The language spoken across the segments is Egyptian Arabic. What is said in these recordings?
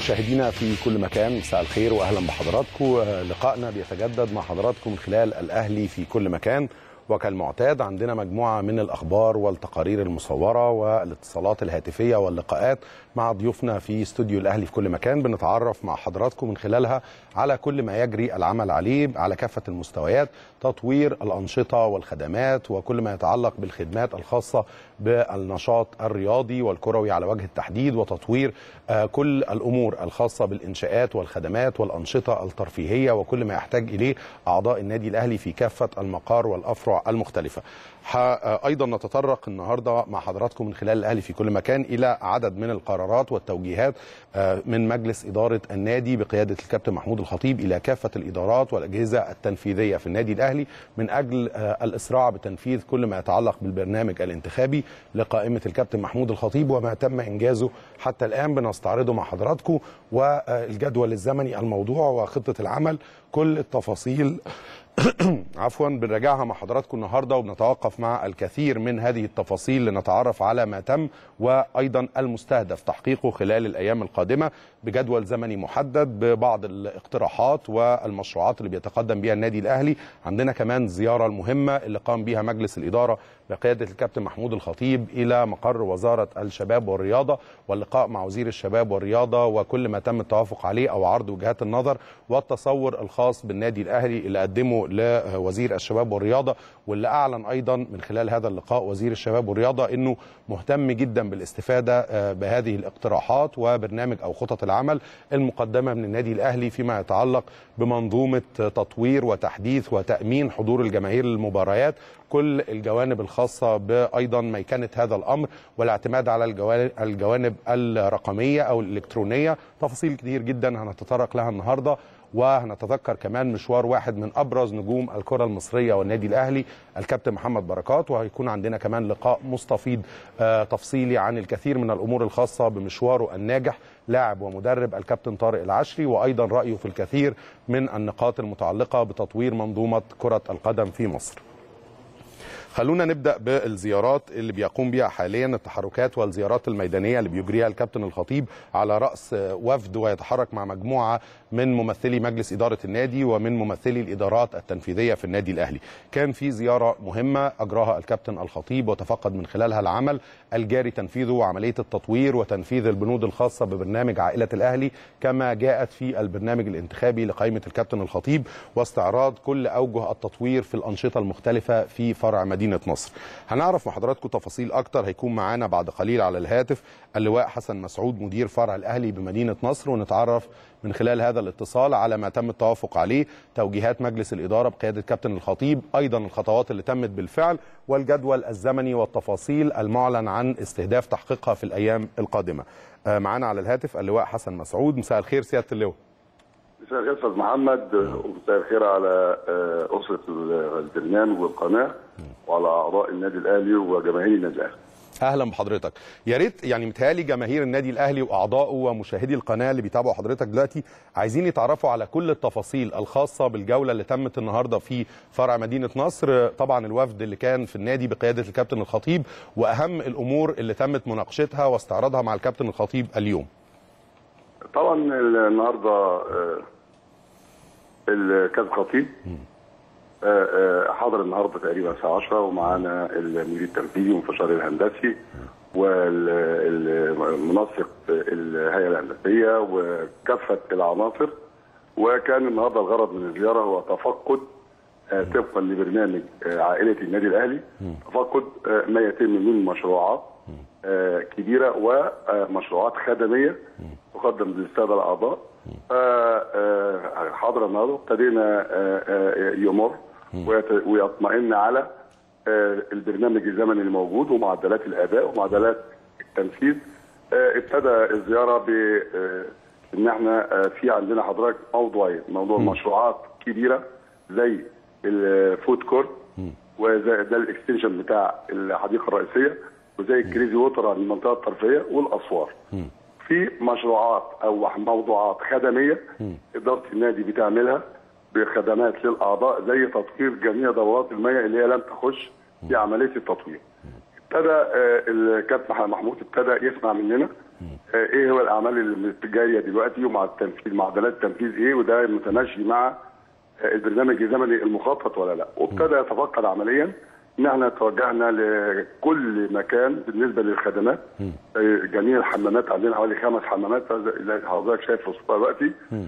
مشاهدينا في كل مكان مساء الخير واهلا بحضراتكم لقائنا بيتجدد مع حضراتكم من خلال الاهلي في كل مكان وكالمعتاد عندنا مجموعه من الاخبار والتقارير المصوره والاتصالات الهاتفيه واللقاءات مع ضيوفنا في استوديو الاهلي في كل مكان بنتعرف مع حضراتكم من خلالها على كل ما يجري العمل عليه على كافه المستويات تطوير الانشطه والخدمات وكل ما يتعلق بالخدمات الخاصه بالنشاط الرياضي والكروي على وجه التحديد وتطوير كل الامور الخاصه بالانشاءات والخدمات والانشطه الترفيهيه وكل ما يحتاج اليه اعضاء النادي الاهلي في كافه المقار والافرع المختلفه. ايضا نتطرق النهارده مع حضراتكم من خلال الاهلي في كل مكان الى عدد من القرارات والتوجيهات من مجلس اداره النادي بقياده الكابتن محمود الخطيب الى كافه الادارات والاجهزه التنفيذيه في النادي الاهلي من اجل الاسراع بتنفيذ كل ما يتعلق بالبرنامج الانتخابي لقائمه الكابتن محمود الخطيب وما تم انجازه حتى الان بنستعرضه مع حضراتكم والجدول الزمني الموضوع وخطه العمل كل التفاصيل عفوا بنراجعها مع حضراتكم النهارده وبنتوقف مع الكثير من هذه التفاصيل لنتعرف على ما تم وايضا المستهدف تحقيقه خلال الايام القادمه بجدول زمني محدد ببعض الاقتراحات والمشروعات اللي بيتقدم بها النادي الاهلي عندنا كمان زياره المهمه اللي قام بها مجلس الاداره بقياده الكابتن محمود الخطيب الى مقر وزاره الشباب والرياضه واللقاء مع وزير الشباب والرياضه وكل ما تم التوافق عليه او عرض وجهات النظر والتصور الخاص بالنادي الاهلي اللي قدمه لوزير الشباب والرياضه واللي اعلن ايضا من خلال هذا اللقاء وزير الشباب والرياضه انه مهتم جدا بالاستفاده بهذه الاقتراحات وبرنامج او خطط العمل المقدمه من النادي الاهلي فيما يتعلق بمنظومه تطوير وتحديث وتامين حضور الجماهير للمباريات كل الجوانب الخاصه بايضا ميكنه هذا الامر والاعتماد على الجوانب الرقميه او الالكترونيه تفاصيل كتير جدا هنتطرق لها النهارده وهنتذكر كمان مشوار واحد من ابرز نجوم الكره المصريه والنادي الاهلي الكابتن محمد بركات وهيكون عندنا كمان لقاء مستفيض تفصيلي عن الكثير من الامور الخاصه بمشواره الناجح لاعب ومدرب الكابتن طارق العشري وايضا رايه في الكثير من النقاط المتعلقه بتطوير منظومه كره القدم في مصر. خلونا نبدا بالزيارات اللي بيقوم بها حاليا التحركات والزيارات الميدانيه اللي بيجريها الكابتن الخطيب على راس وفد ويتحرك مع مجموعه من ممثلي مجلس اداره النادي ومن ممثلي الادارات التنفيذيه في النادي الاهلي. كان في زياره مهمه اجراها الكابتن الخطيب وتفقد من خلالها العمل الجاري تنفيذه وعمليه التطوير وتنفيذ البنود الخاصه ببرنامج عائله الاهلي كما جاءت في البرنامج الانتخابي لقائمه الكابتن الخطيب واستعراض كل اوجه التطوير في الانشطه المختلفه في فرع مدينه مدينه نصر. هنعرف مع حضراتكم تفاصيل اكتر هيكون معانا بعد قليل على الهاتف اللواء حسن مسعود مدير فرع الاهلي بمدينه نصر ونتعرف من خلال هذا الاتصال على ما تم التوافق عليه توجيهات مجلس الاداره بقياده كابتن الخطيب ايضا الخطوات اللي تمت بالفعل والجدول الزمني والتفاصيل المعلن عن استهداف تحقيقها في الايام القادمه. معانا على الهاتف اللواء حسن مسعود مساء الخير سياده اللواء. مساء الخير استاذ محمد ومساء الخير على اسره البرنامج والقناه وعلى اعضاء النادي الاهلي وجماهير النادي الاهلي. اهلا بحضرتك يا ريت يعني متهيألي جماهير النادي الاهلي واعضائه ومشاهدي القناه اللي بيتابعوا حضرتك دلوقتي عايزين يتعرفوا على كل التفاصيل الخاصه بالجوله اللي تمت النهارده في فرع مدينه نصر طبعا الوفد اللي كان في النادي بقياده الكابتن الخطيب واهم الامور اللي تمت مناقشتها واستعراضها مع الكابتن الخطيب اليوم طبعا النهارده الكابتن الخطيب حاضر النهارده تقريبا الساعه 10 ومعانا المدير التنفيذي والمستشار الهندسي والمنسق الهيئه الهندسيه وكافه العناصر وكان النهارده الغرض من الزياره هو تفقد طبقا لبرنامج عائله النادي الاهلي تفقد ما يتم من مشروعات كبيره ومشروعات خدميه تقدم للساده الاعضاء حاضر النهارده ابتدينا يمر ويطمئن على البرنامج الزمني الموجود ومعدلات الاداء ومعدلات التنفيذ ابتدى الزياره ب ان احنا في عندنا حضرتك موضوعين موضوع مشروعات كبيره زي الفود كورت وزي ده الاكستنشن بتاع الحديقه الرئيسيه وزي الكريزي ووتر عن المنطقه الترفيهيه والاسوار في مشروعات او موضوعات خدميه اداره النادي بتعملها بخدمات للاعضاء زي تطوير جميع دورات المياه اللي هي لم تخش في عمليه التطوير. ابتدى الكابتن محمود ابتدى يسمع مننا آه، ايه هو الاعمال اللي جايه دلوقتي ومع التنفيذ معدلات التنفيذ ايه وده متماشي مع آه، البرنامج الزمني المخطط ولا لا وابتدى يتفقد عمليا ان احنا توجهنا لكل مكان بالنسبه للخدمات آه، جميع الحمامات عندنا حوالي خمس حمامات زي حضرتك شايف في الصوره دلوقتي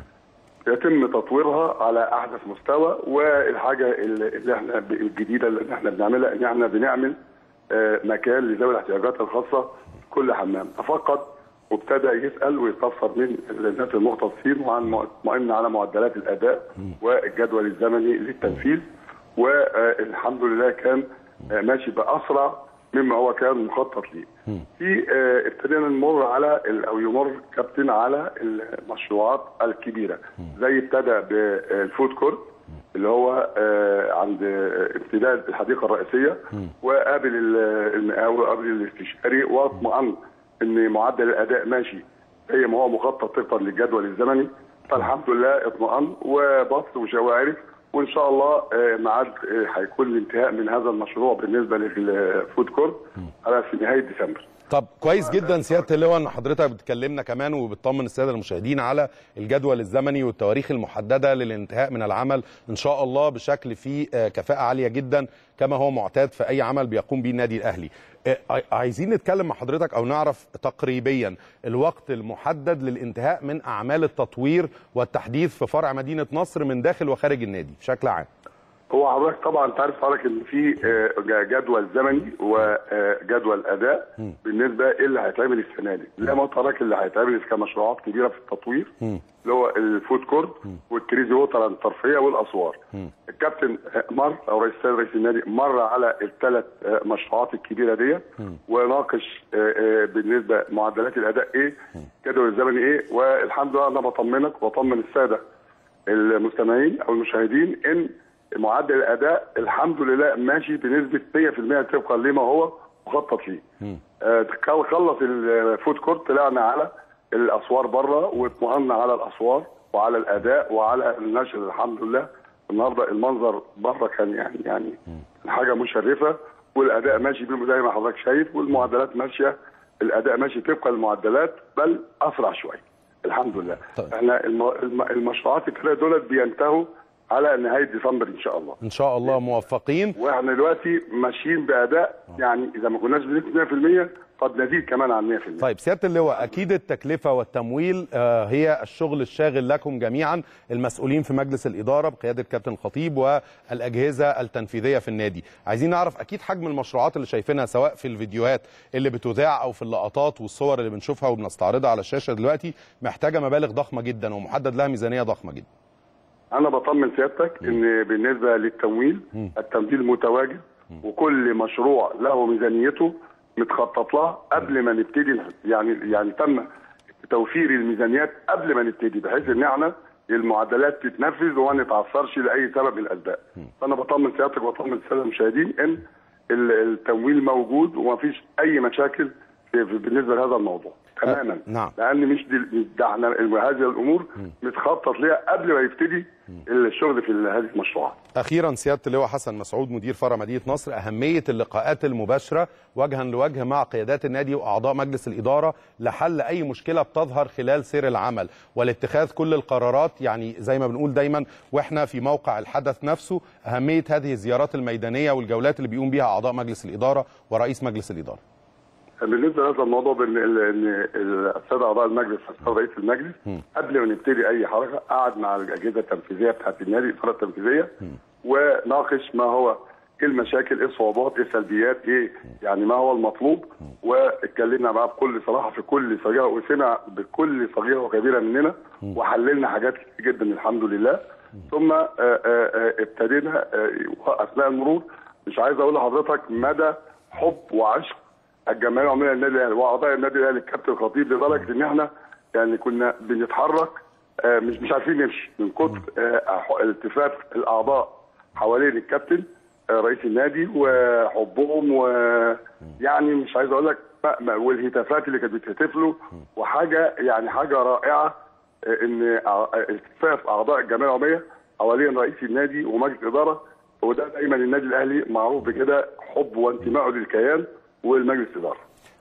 يتم تطويرها على احدث مستوى والحاجه اللي اللي احنا ب- الجديده اللي احنا بنعملها ان احنا بنعمل آه، مكان لذوي الاحتياجات الخاصه في كل حمام تفقد وابتدى يسال ويستفسر من الناس المختصين وعن مطمئن على معدلات الاداء والجدول الزمني للتنفيذ والحمد لله كان آه، ماشي باسرع مما هو كان مخطط ليه. في آه، ابتدينا نمر على ال- او يمر كابتن على المشروعات الكبيره زي ابتدى بالفود كورت اللي هو آه، عند آه، امتداد الحديقه الرئيسيه وقابل ال- المقاول وقابل الاستشاري واطمئن ان معدل الاداء ماشي زي ما هو مخطط طبقا للجدول الزمني فالحمد لله اطمئن وبص وشواعرف وان شاء الله آه، ميعاد آه، هيكون الانتهاء من هذا المشروع بالنسبه للفود كورت على في نهايه ديسمبر. طب كويس جدا سياده اللواء ان حضرتك بتكلمنا كمان وبتطمن الساده المشاهدين على الجدول الزمني والتواريخ المحدده للانتهاء من العمل ان شاء الله بشكل فيه آه، كفاءه عاليه جدا كما هو معتاد في اي عمل بيقوم به النادي الاهلي. آه، عاي- عايزين نتكلم مع حضرتك او نعرف تقريبا الوقت المحدد للانتهاء من اعمال التطوير والتحديث في فرع مدينه نصر من داخل وخارج النادي بشكل عام. هو حضرتك طبعا انت عارف حضرتك ان في آه، ج- جدول زمني وجدول اداء بالنسبه اللي هيتعمل السنه دي زي ما قلت لحضرتك اللي هيتعمل كمشروعات كبيره في التطوير اللي هو الفود كورت والكريزي ووتر الترفيه والاسوار الكابتن آه، مر او رئيس السيد رئيس النادي مر على الثلاث مشروعات الكبيره دي وناقش آه، آه، بالنسبه معدلات الاداء ايه الجدول الزمني ايه والحمد لله انا بطمنك وبطمن الساده المستمعين او المشاهدين ان معدل الاداء الحمد لله ماشي بنسبه 100% طبقا لما هو مخطط ليه. آه، خلص الفود كورت طلعنا على الاسوار بره واطمئنا على الاسوار وعلى الاداء وعلى النشر الحمد لله النهارده المنظر بره كان يعني يعني حاجه مشرفه والاداء ماشي بيه زي ما حضرتك شايف والمعدلات ماشيه الاداء ماشي طبقا للمعدلات بل اسرع شويه الحمد لله طيب. احنا الم- الم- المشروعات الثلاثه دولت بينتهوا على نهايه ديسمبر ان شاء الله ان شاء الله موفقين واحنا دلوقتي ماشيين باداء يعني اذا ما كناش بنسبه 100% قد نزيد كمان عن 100% طيب سياده اللواء اكيد التكلفه والتمويل آه، هي الشغل الشاغل لكم جميعا المسؤولين في مجلس الاداره بقياده كابتن الخطيب والاجهزه التنفيذيه في النادي عايزين نعرف اكيد حجم المشروعات اللي شايفينها سواء في الفيديوهات اللي بتذاع او في اللقطات والصور اللي بنشوفها وبنستعرضها على الشاشه دلوقتي محتاجه مبالغ ضخمه جدا ومحدد لها ميزانيه ضخمه جدا انا بطمن سيادتك ان بالنسبه للتمويل التمويل متواجد وكل مشروع له ميزانيته متخطط لها قبل ما نبتدي يعني يعني تم توفير الميزانيات قبل ما نبتدي بحيث ان احنا المعدلات تتنفذ وما نتعثرش لاي سبب من الاسباب فانا بطمن سيادتك وبطمن الساده المشاهدين ان ال- التمويل موجود ومفيش اي مشاكل في- في- بالنسبه لهذا الموضوع تماما نعم. لان مش دي ده احنا هذه الامور متخطط ليها قبل ما يبتدي الشغل في هذه المشروعات اخيرا سياده اللواء حسن مسعود مدير فرع مدينه نصر اهميه اللقاءات المباشره وجها لوجه مع قيادات النادي واعضاء مجلس الاداره لحل اي مشكله بتظهر خلال سير العمل والاتخاذ كل القرارات يعني زي ما بنقول دايما واحنا في موقع الحدث نفسه اهميه هذه الزيارات الميدانيه والجولات اللي بيقوم بيها اعضاء مجلس الاداره ورئيس مجلس الاداره بالنسبه لهذا الموضوع بان ال- ان الساده اعضاء المجلس السيد رئيس المجلس قبل ما نبتدي اي حركه قعد مع الاجهزه التنفيذيه بتاعت النادي الاداره التنفيذيه وناقش ما هو ايه المشاكل ايه الصعوبات ايه السلبيات ايه يعني ما هو المطلوب واتكلمنا معاه بكل صراحه في كل صغيره وسمع بكل صغيره وكبيره مننا وحللنا حاجات كتير جدا الحمد لله ثم آه، آه، آه، ابتدينا آه، اثناء المرور مش عايز اقول لحضرتك مدى حب وعشق الجمعيه العموميه للنادي الاهلي واعضاء النادي الاهلي الكابتن الخطيب لدرجه ان احنا يعني كنا بنتحرك آه، مش مش عارفين نمشي من كتر آه، التفاف الاعضاء حوالين الكابتن آه، رئيس النادي وحبهم ويعني مش عايز اقول لك ما- ما- والهتافات اللي كانت بتهتف له وحاجه يعني حاجه رائعه آه، ان أع- التفاف اعضاء الجمعيه العموميه حوالين رئيس النادي ومجلس الاداره وده دايما النادي الاهلي معروف بكده حب وانتمائه للكيان والمجلس الاداره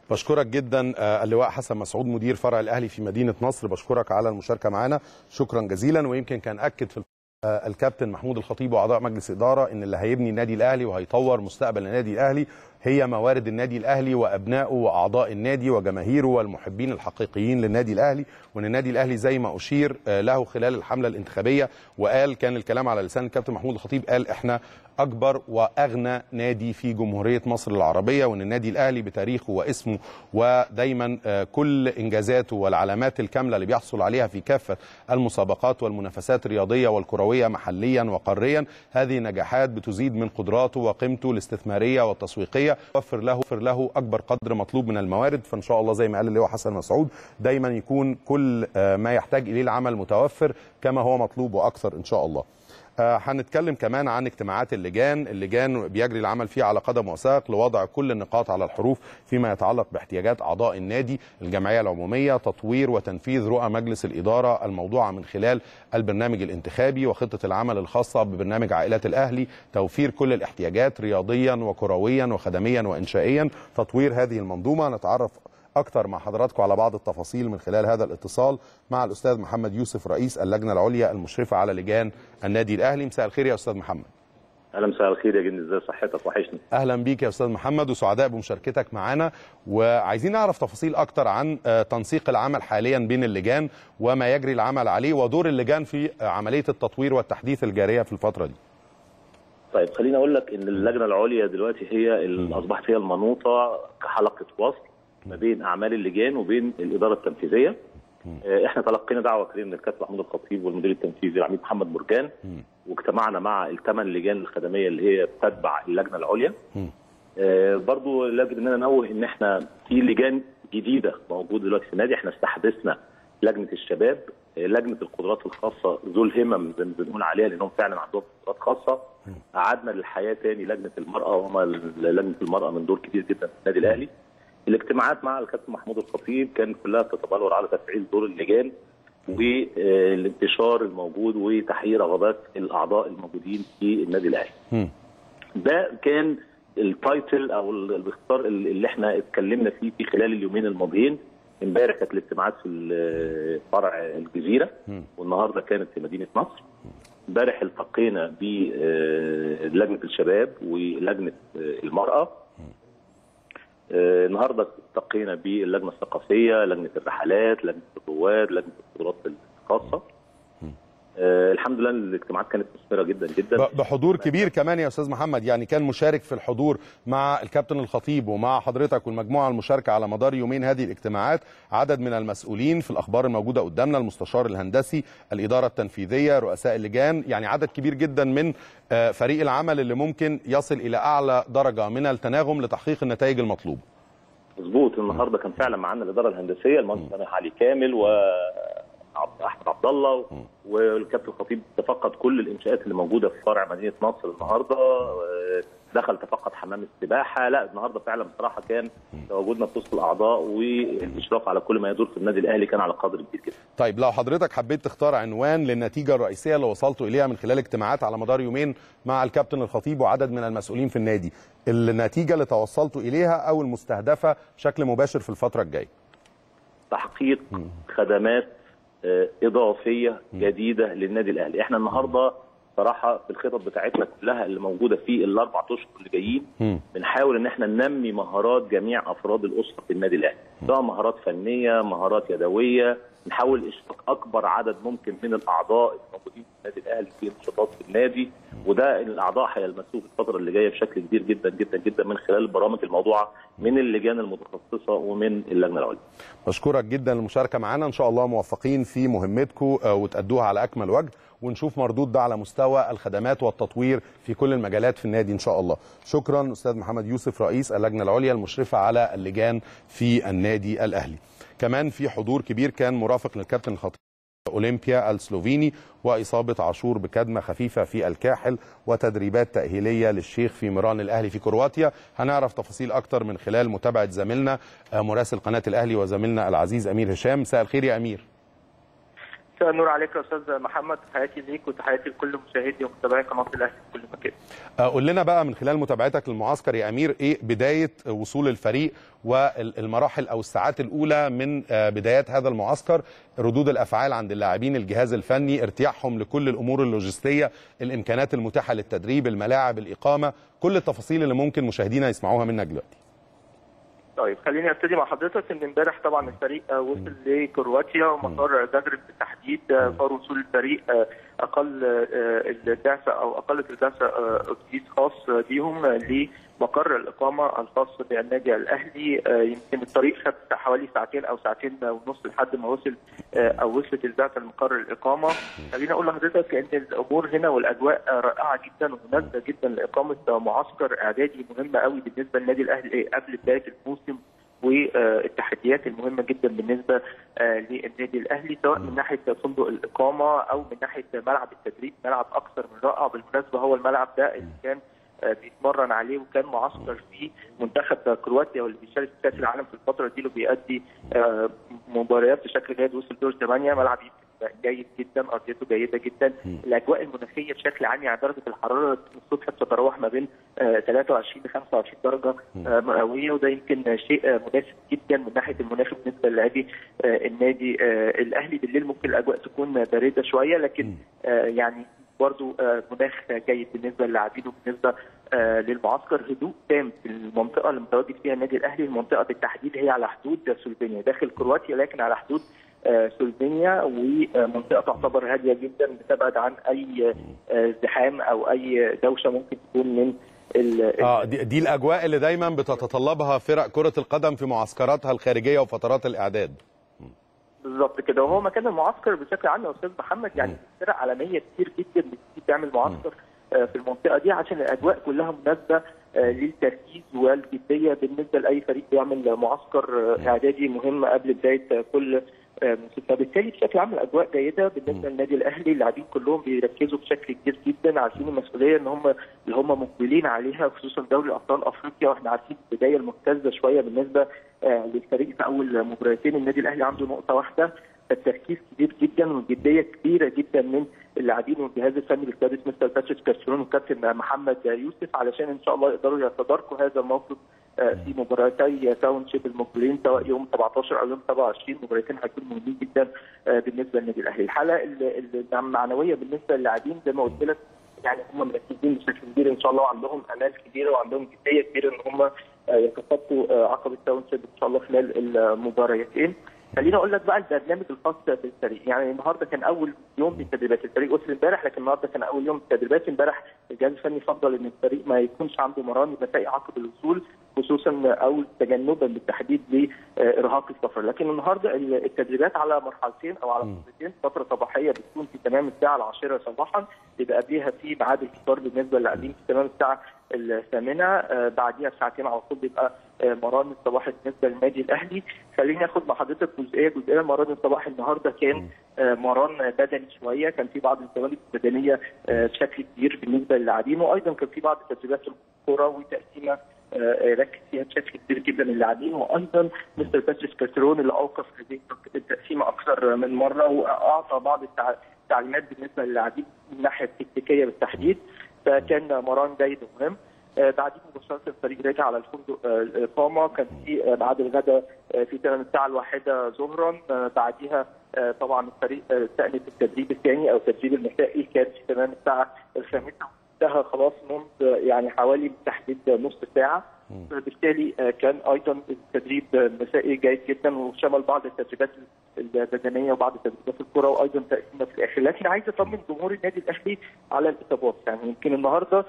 بشكرك جدا آه، اللواء حسن مسعود مدير فرع الاهلي في مدينه نصر بشكرك على المشاركه معنا شكرا جزيلا ويمكن كان اكد في آه، الكابتن محمود الخطيب واعضاء مجلس اداره ان اللي هيبني النادي الاهلي وهيطور مستقبل النادي الاهلي هي موارد النادي الاهلي وابنائه واعضاء النادي وجماهيره والمحبين الحقيقيين للنادي الاهلي وان النادي الاهلي زي ما اشير آه، له خلال الحمله الانتخابيه وقال كان الكلام على لسان الكابتن محمود الخطيب قال احنا اكبر واغنى نادي في جمهوريه مصر العربيه وان النادي الاهلي بتاريخه واسمه ودايما آه، كل انجازاته والعلامات الكامله اللي بيحصل عليها في كافه المسابقات والمنافسات الرياضيه والكرويه محليا وقاريا هذه نجاحات بتزيد من قدراته وقيمته الاستثماريه والتسويقيه توفر له توفر له اكبر قدر مطلوب من الموارد فان شاء الله زي ما قال اللواء حسن مسعود دايما يكون كل آه، ما يحتاج اليه العمل متوفر كما هو مطلوب واكثر ان شاء الله آه، هنتكلم كمان عن اجتماعات اللجان اللجان بيجري العمل فيها على قدم وساق لوضع كل النقاط على الحروف فيما يتعلق باحتياجات اعضاء النادي الجمعيه العموميه تطوير وتنفيذ رؤى مجلس الاداره الموضوعه من خلال البرنامج الانتخابي وخطه العمل الخاصه ببرنامج عائلات الاهلي توفير كل الاحتياجات رياضيا وكرويا وخدميا وانشائيا تطوير هذه المنظومه نتعرف اكتر مع حضراتكم على بعض التفاصيل من خلال هذا الاتصال مع الاستاذ محمد يوسف رئيس اللجنه العليا المشرفه على لجان النادي الاهلي مساء الخير يا استاذ محمد اهلا مساء الخير يا جندي ازي صحتك وحشني اهلا بيك يا استاذ محمد وسعداء بمشاركتك معنا وعايزين نعرف تفاصيل اكتر عن آه، تنسيق العمل حاليا بين اللجان وما يجري العمل عليه ودور اللجان في آه، عمليه التطوير والتحديث الجاريه في الفتره دي طيب خليني اقول لك ان اللجنه العليا دلوقتي هي اللي اصبحت هي المنوطه كحلقه وصل ما بين اعمال اللجان وبين الاداره التنفيذيه آه، احنا تلقينا دعوه كريمه من الكابتن محمود الخطيب والمدير التنفيذي العميد محمد مرجان واجتمعنا مع الثمان لجان الخدميه اللي هي بتتبع اللجنه العليا آه، برضو لازم اننا ننوه ان احنا في لجان جديده موجوده دلوقتي في النادي احنا استحدثنا لجنه الشباب آه، لجنه القدرات الخاصه ذو الهمم زي ما بنقول عليها لانهم فعلا عندهم قدرات خاصه قعدنا للحياه تاني لجنه المراه وهم لجنه المراه من دور كبير جدا في النادي الاهلي الاجتماعات مع الكابتن محمود الخطيب كان كلها تتبلور على تفعيل دور اللجان والانتشار الموجود وتحقيق رغبات الاعضاء الموجودين في النادي الاهلي. مم. ده كان التايتل او ال- الاختصار اللي اللي احنا اتكلمنا فيه في خلال اليومين الماضيين امبارح كانت الاجتماعات في ال- فرع الجزيره والنهارده كانت في مدينه نصر امبارح التقينا بلجنه الشباب ولجنه آه، المراه آه، النهارده التقينا باللجنه الثقافيه لجنه الرحلات لجنه الرواد لجنه القدرات الخاصه آه، الحمد لله الاجتماعات كانت مثمره جدا جدا ب- بحضور كبير كمان يا استاذ محمد يعني كان مشارك في الحضور مع الكابتن الخطيب ومع حضرتك والمجموعه المشاركه على مدار يومين هذه الاجتماعات عدد من المسؤولين في الاخبار الموجوده قدامنا المستشار الهندسي الاداره التنفيذيه رؤساء اللجان يعني عدد كبير جدا من آه، فريق العمل اللي ممكن يصل الى اعلى درجه من التناغم لتحقيق النتائج المطلوبه مظبوط النهارده كان فعلا معانا الاداره الهندسيه المهندس سامح علي كامل و عبد- احمد عبد الله والكابتن الخطيب تفقد كل الانشاءات اللي موجوده في فرع مدينه نصر النهارده آه، دخل تفقد حمام السباحه لا النهارده فعلا بصراحه كان تواجدنا في وسط الاعضاء والاشراف على كل ما يدور في النادي الاهلي كان على قدر كبير جدا طيب لو حضرتك حبيت تختار عنوان للنتيجه الرئيسيه اللي وصلتوا اليها من خلال اجتماعات على مدار يومين مع الكابتن الخطيب وعدد من المسؤولين في النادي النتيجه اللي توصلتوا اليها او المستهدفه بشكل مباشر في الفتره الجايه تحقيق خدمات آه، اضافيه جديده للنادي الاهلي احنا النهارده صراحه في الخطط بتاعتنا كلها اللي موجوده في الاربع اشهر اللي جايين مم. بنحاول ان احنا ننمي مهارات جميع افراد الاسره في النادي الاهلي سواء مهارات فنيه مهارات يدويه نحاول اشراك اكبر عدد ممكن من الاعضاء الموجودين في النادي الاهلي في نشاطات في النادي وده الاعضاء هيلمسوه في الفتره اللي جايه بشكل كبير جدا جدا جدا من خلال البرامج الموضوعه من اللجان المتخصصه ومن اللجنه العليا بشكرك جدا للمشاركه معنا ان شاء الله موفقين في مهمتكم آه، وتأدوها على اكمل وجه ونشوف مردود ده على مستوى الخدمات والتطوير في كل المجالات في النادي ان شاء الله شكرا استاذ محمد يوسف رئيس اللجنه العليا المشرفه على اللجان في النادي الاهلي كمان في حضور كبير كان مرافق للكابتن الخطيب اولمبيا السلوفيني واصابه عاشور بكدمه خفيفه في الكاحل وتدريبات تاهيليه للشيخ في ميران الاهلي في كرواتيا هنعرف تفاصيل اكتر من خلال متابعه زميلنا آه، مراسل قناه الاهلي وزميلنا العزيز امير هشام مساء الخير يا امير مساء النور عليك يا استاذ محمد تحياتي ليك وتحياتي لكل مشاهدي ومتابعي قناه الاهلي في كل مكان. قول لنا بقى من خلال متابعتك للمعسكر يا امير ايه بدايه وصول الفريق والمراحل او الساعات الاولى من بدايات هذا المعسكر ردود الافعال عند اللاعبين الجهاز الفني ارتياحهم لكل الامور اللوجستيه الامكانات المتاحه للتدريب الملاعب الاقامه كل التفاصيل اللي ممكن مشاهدينا يسمعوها منك دلوقتي طيب خليني ابتدي مع حضرتك ان امبارح طبعا الفريق وصل لكرواتيا ومطار زاجرب بالتحديد فور وصول الفريق اقل البعثه او اقل البعثه اتوبيس خاص بيهم لمقر الاقامه الخاص بالنادي الاهلي يمكن الطريق خد حوالي ساعتين او ساعتين ونص لحد ما وصل او وصلت البعثه لمقر الاقامه خليني اقول لحضرتك ان الامور هنا والاجواء رائعه جدا ومناسبه جدا لاقامه معسكر اعدادي مهمه قوي بالنسبه للنادي الاهلي قبل بدايه الموسم والتحديات المهمه جدا بالنسبه للنادي الاهلي سواء من ناحيه فندق الاقامه او من ناحيه ملعب التدريب ملعب اكثر من رائع بالمناسبه هو الملعب ده اللي كان بيتمرن عليه وكان معسكر فيه منتخب كرواتيا واللي بيشارك في كاس العالم في الفتره دي اللي بيأدي مباريات بشكل جيد وصل دور ثمانيه ملعب جيد جدا ارضيته جيده جدا الاجواء المناخيه بشكل عام يعني درجه الحراره الصبح بتتراوح ما بين 23 ل 25 درجه مئويه وده يمكن شيء مناسب جدا من ناحيه المناخ بالنسبه للاعبي النادي الاهلي بالليل ممكن الاجواء تكون بارده شويه لكن يعني برضو مناخ جيد بالنسبه للاعبين وبالنسبه للمعسكر هدوء تام في المنطقه اللي متواجد فيها النادي الاهلي المنطقه بالتحديد هي على حدود سلوفينيا داخل كرواتيا لكن على حدود سلوفينيا ومنطقه تعتبر هاديه جدا بتبعد عن اي ازدحام او اي دوشه ممكن تكون من اه دي, دي الاجواء اللي دايما بتتطلبها فرق كره القدم في معسكراتها الخارجيه وفترات الاعداد بالظبط كده وهو مكان المعسكر بشكل عام يا استاذ محمد يعني فرق عالميه كتير جدا بتعمل معسكر في المنطقه دي عشان الاجواء كلها مناسبه للتركيز والجديه بالنسبه لاي فريق بيعمل معسكر اعدادي مهم قبل بدايه كل موسم فبالتالي بشكل عام الاجواء جيده بالنسبه للنادي الاهلي اللاعبين كلهم بيركزوا بشكل كبير جدا عارفين المسؤوليه ان هم اللي هم مقبلين عليها خصوصا دوري ابطال افريقيا واحنا عارفين البدايه الممتازه شويه بالنسبه للفريق في اول مباراتين النادي الاهلي عنده نقطه واحده التركيز كبير جدا والجديه كبيره جدا من اللاعبين والجهاز الفني بقياده مستر باتريس كارسيون والكابتن محمد يوسف علشان ان شاء الله يقدروا يتداركوا هذا الموقف في مباراتي تاون شيب المقبلين سواء يوم 17 او يوم 27 مباراتين هيكونوا مهمين جدا بالنسبه للنادي الاهلي الحاله المعنويه بالنسبه للاعبين زي ما قلت لك يعني هم مركزين بشكل كبير ان شاء الله وعندهم امال كبيره وعندهم جديه كبيره ان هم يتخطوا عقبه تاون شيب ان شاء الله خلال المباراتين خليني اقول لك بقى البرنامج الخاص بالفريق يعني النهارده كان اول يوم بالتدريبات الفريق وصل امبارح لكن النهارده كان اول يوم بالتدريبات امبارح الجهاز الفني فضل ان الفريق ما يكونش عنده مران مسائي عقب الوصول خصوصا او تجنبا بالتحديد لارهاق السفر لكن النهارده التدريبات على مرحلتين او على فترتين فتره صباحيه بتكون في تمام الساعه العاشره صباحا يبقى قبلها في ميعاد الفطار بالنسبه للاعبين في تمام الساعه الثامنه بعديها بساعتين على طول بيبقى مران الصباح بالنسبه للنادي الاهلي خليني اخد مع حضرتك جزئيه جزئيه مران الصباح النهارده كان مران بدني شويه كان في بعض الجوانب البدنيه بشكل كبير بالنسبه للاعبين وايضا كان في بعض تدريبات الكره وتقسيمه ركز فيها بشكل كبير جدا اللاعبين وايضا مستر باتريس كارترون اللي اوقف هذه التقسيمه اكثر من مره واعطى بعض التعليمات بالنسبه للاعبين من الناحيه التكتيكيه بالتحديد فكان مران جيد ومهم بعدين مباشره الفريق رجع على الفندق الاقامه كان في بعد الغداء في تمام الساعه الواحده ظهرا بعديها طبعا الفريق استأنف التدريب الثاني او التدريب المسائي كان في تمام الساعه الخامسه انتهى خلاص منذ يعني حوالي بالتحديد نص ساعه بالتالي كان ايضا التدريب مسائي جيد جدا وشمل بعض التدريبات البدنيه وبعض تدريبات الكره وايضا تقسيمه في الاخر لكن عايز اطمن جمهور النادي الاهلي على الاصابات يعني يمكن النهارده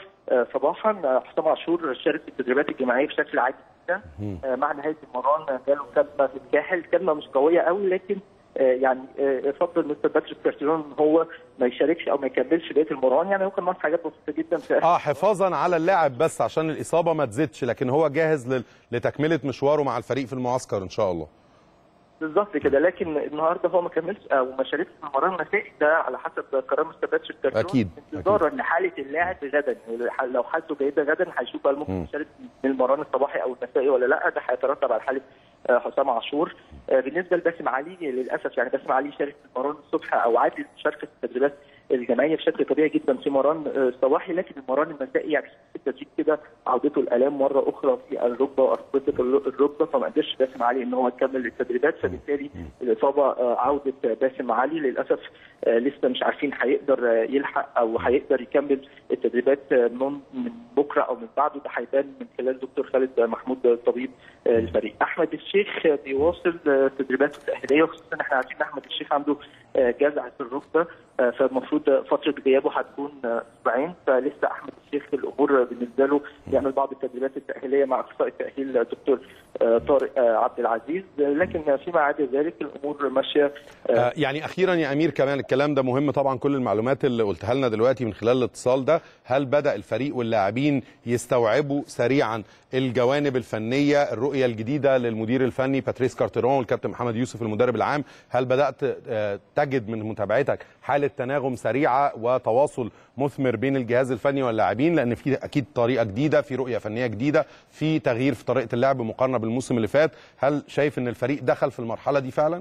صباحا حسام عاشور شارك في التدريبات الجماعيه بشكل عادي جدا مع نهايه المران جاله كدمه في الكاحل كدمه مش قويه قوي لكن يعني فضل مستر باتريك كارتيرون ان هو ما يشاركش او ما يكملش بقيه المران يعني هو كان ناقص حاجات بسيطه جدا في اه حفاظا على اللاعب بس عشان الاصابه ما تزيدش لكن هو جاهز لتكمله مشواره مع الفريق في المعسكر ان شاء الله بالظبط كده لكن النهارده هو ما كملش او ما شاركش في المباراه المسائي ده على حسب قرار مستر باتريك كارتيرون اكيد انتظارا لحاله اللاعب غدا لو حالته جيده غدا هيشوف هل ممكن يشارك من المران الصباحي او المسائي ولا لا ده هيترتب على حاله حسام عاشور بالنسبه لباسم علي للاسف يعني باسم علي شارك في مران الصبح او عاد المشاركه في التدريبات الجماعيه بشكل طبيعي جدا في مران صباحي لكن المران المسائي يعني في التدريب كده عودته الالام مره اخرى في الركبه وارتباط الركبه فما قدرش باسم علي ان هو يكمل التدريبات فبالتالي الاصابه عوده باسم علي للاسف لسه مش عارفين هيقدر يلحق او هيقدر يكمل التدريبات من بكره او من بعده ده هيبان من خلال دكتور خالد محمود طبيب الفريق احمد الشيخ بيواصل تدريباته التاهيليه وخصوصا احنا عارفين احمد الشيخ عنده جزع في الركبه فالمفروض فتره غيابه هتكون اسبوعين فلسه احمد الشيخ الامور بالنسبه له يعمل بعض التدريبات التاهيليه مع اخصائي التاهيل دكتور طارق عبد العزيز لكن فيما عدا ذلك الامور ماشيه يعني اخيرا يا امير كمان الكلام ده مهم طبعا كل المعلومات اللي قلتها لنا دلوقتي من خلال الاتصال ده هل بدا الفريق واللاعبين يستوعبوا سريعا الجوانب الفنيه الرؤيه الجديده للمدير الفني باتريس كارتيرون والكابتن محمد يوسف المدرب العام هل بدات تجد من متابعتك حاله تناغم سريعه وتواصل مثمر بين الجهاز الفني واللاعبين لان في اكيد طريقه جديده في رؤيه فنيه جديده في تغيير في طريقه اللعب مقارنه بالموسم اللي فات هل شايف ان الفريق دخل في المرحله دي فعلا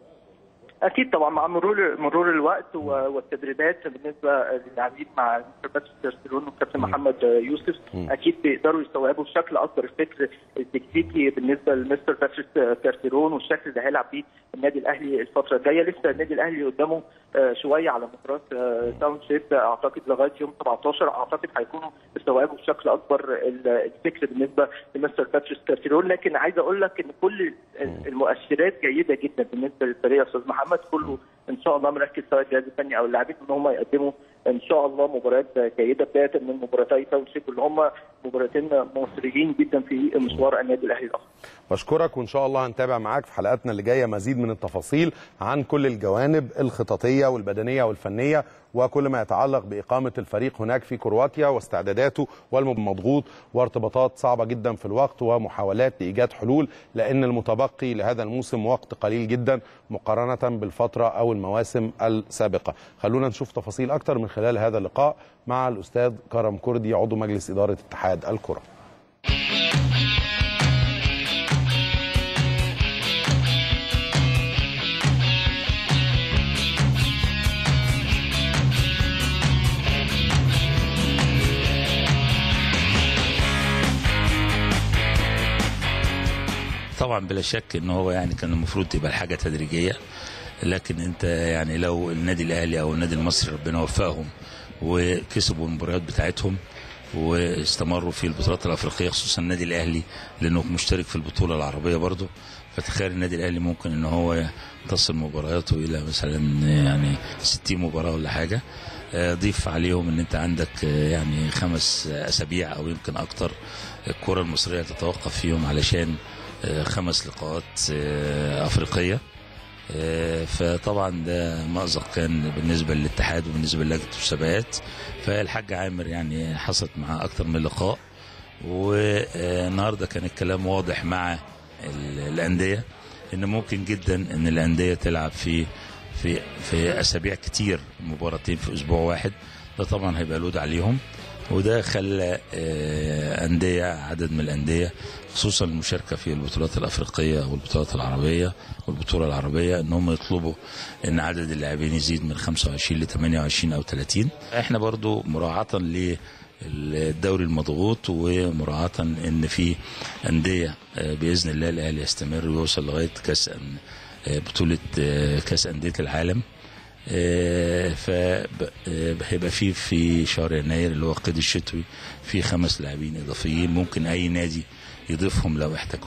اكيد طبعا مع مرور مرور الوقت والتدريبات بالنسبه للاعبين مع مستر باتريس والكابتن محمد يوسف اكيد بيقدروا يستوعبوا بشكل اكبر الفكر التكتيكي بالنسبه لمستر باتريس كارتيرون والشكل اللي هيلعب بيه النادي الاهلي الفتره الجايه لسه النادي الاهلي قدامه شويه على مباراه تاون شيب اعتقد لغايه يوم 17 اعتقد هيكونوا استوعبوا بشكل اكبر الفكر بالنسبه لمستر باتريس كارتيرون لكن عايز اقول لك ان كل المؤشرات جيده جدا بالنسبه للفريق يا استاذ محمد كله ان شاء الله مركز سواء الجهاز الفني او اللاعبين ان هم يقدموا ان شاء الله مباريات جيده بدايه من مباراتي تاون شيب اللي هم مباراتين مصريين جدا في مشوار النادي الاهلي الاخر. بشكرك وان شاء الله هنتابع معاك في حلقاتنا اللي جايه مزيد من التفاصيل عن كل الجوانب الخططيه والبدنيه والفنيه وكل ما يتعلق باقامه الفريق هناك في كرواتيا واستعداداته والمضغوط وارتباطات صعبه جدا في الوقت ومحاولات لايجاد حلول لان المتبقي لهذا الموسم وقت قليل جدا مقارنه بالفتره او المواسم السابقه. خلونا نشوف تفاصيل اكثر من خلال هذا اللقاء مع الاستاذ كرم كردي عضو مجلس اداره اتحاد الكره. طبعا بلا شك ان هو يعني كان المفروض تبقى الحاجه تدريجيه لكن انت يعني لو النادي الاهلي او النادي المصري ربنا وفقهم وكسبوا المباريات بتاعتهم واستمروا في البطولات الافريقيه خصوصا النادي الاهلي لانه مشترك في البطوله العربيه برضه فتخيل النادي الاهلي ممكن ان هو تصل مبارياته الى مثلا يعني 60 مباراه ولا حاجه ضيف عليهم ان انت عندك يعني خمس اسابيع او يمكن اكتر الكره المصريه تتوقف فيهم علشان خمس لقاءات افريقيه فطبعا ده مأزق كان بالنسبه للاتحاد وبالنسبه للجنه المسابقات فالحاج عامر يعني حصلت معاه اكتر من لقاء والنهارده كان الكلام واضح مع الانديه ان ممكن جدا ان الانديه تلعب في في في اسابيع كتير مباراتين في اسبوع واحد ده طبعا هيبقى لود عليهم وده خلى أندية عدد من الأندية خصوصا المشاركة في البطولات الأفريقية والبطولات العربية والبطولة العربية إن هم يطلبوا إن عدد اللاعبين يزيد من 25 ل 28 أو 30 إحنا برضو مراعاة للدوري المضغوط ومراعاة إن في أندية بإذن الله الأهلي يستمر ويوصل لغاية كأس بطولة كأس أندية العالم فهيبقى في في شهر يناير اللي هو القيد الشتوي في خمس لاعبين اضافيين ممكن اي نادي يضيفهم لو احتاجهم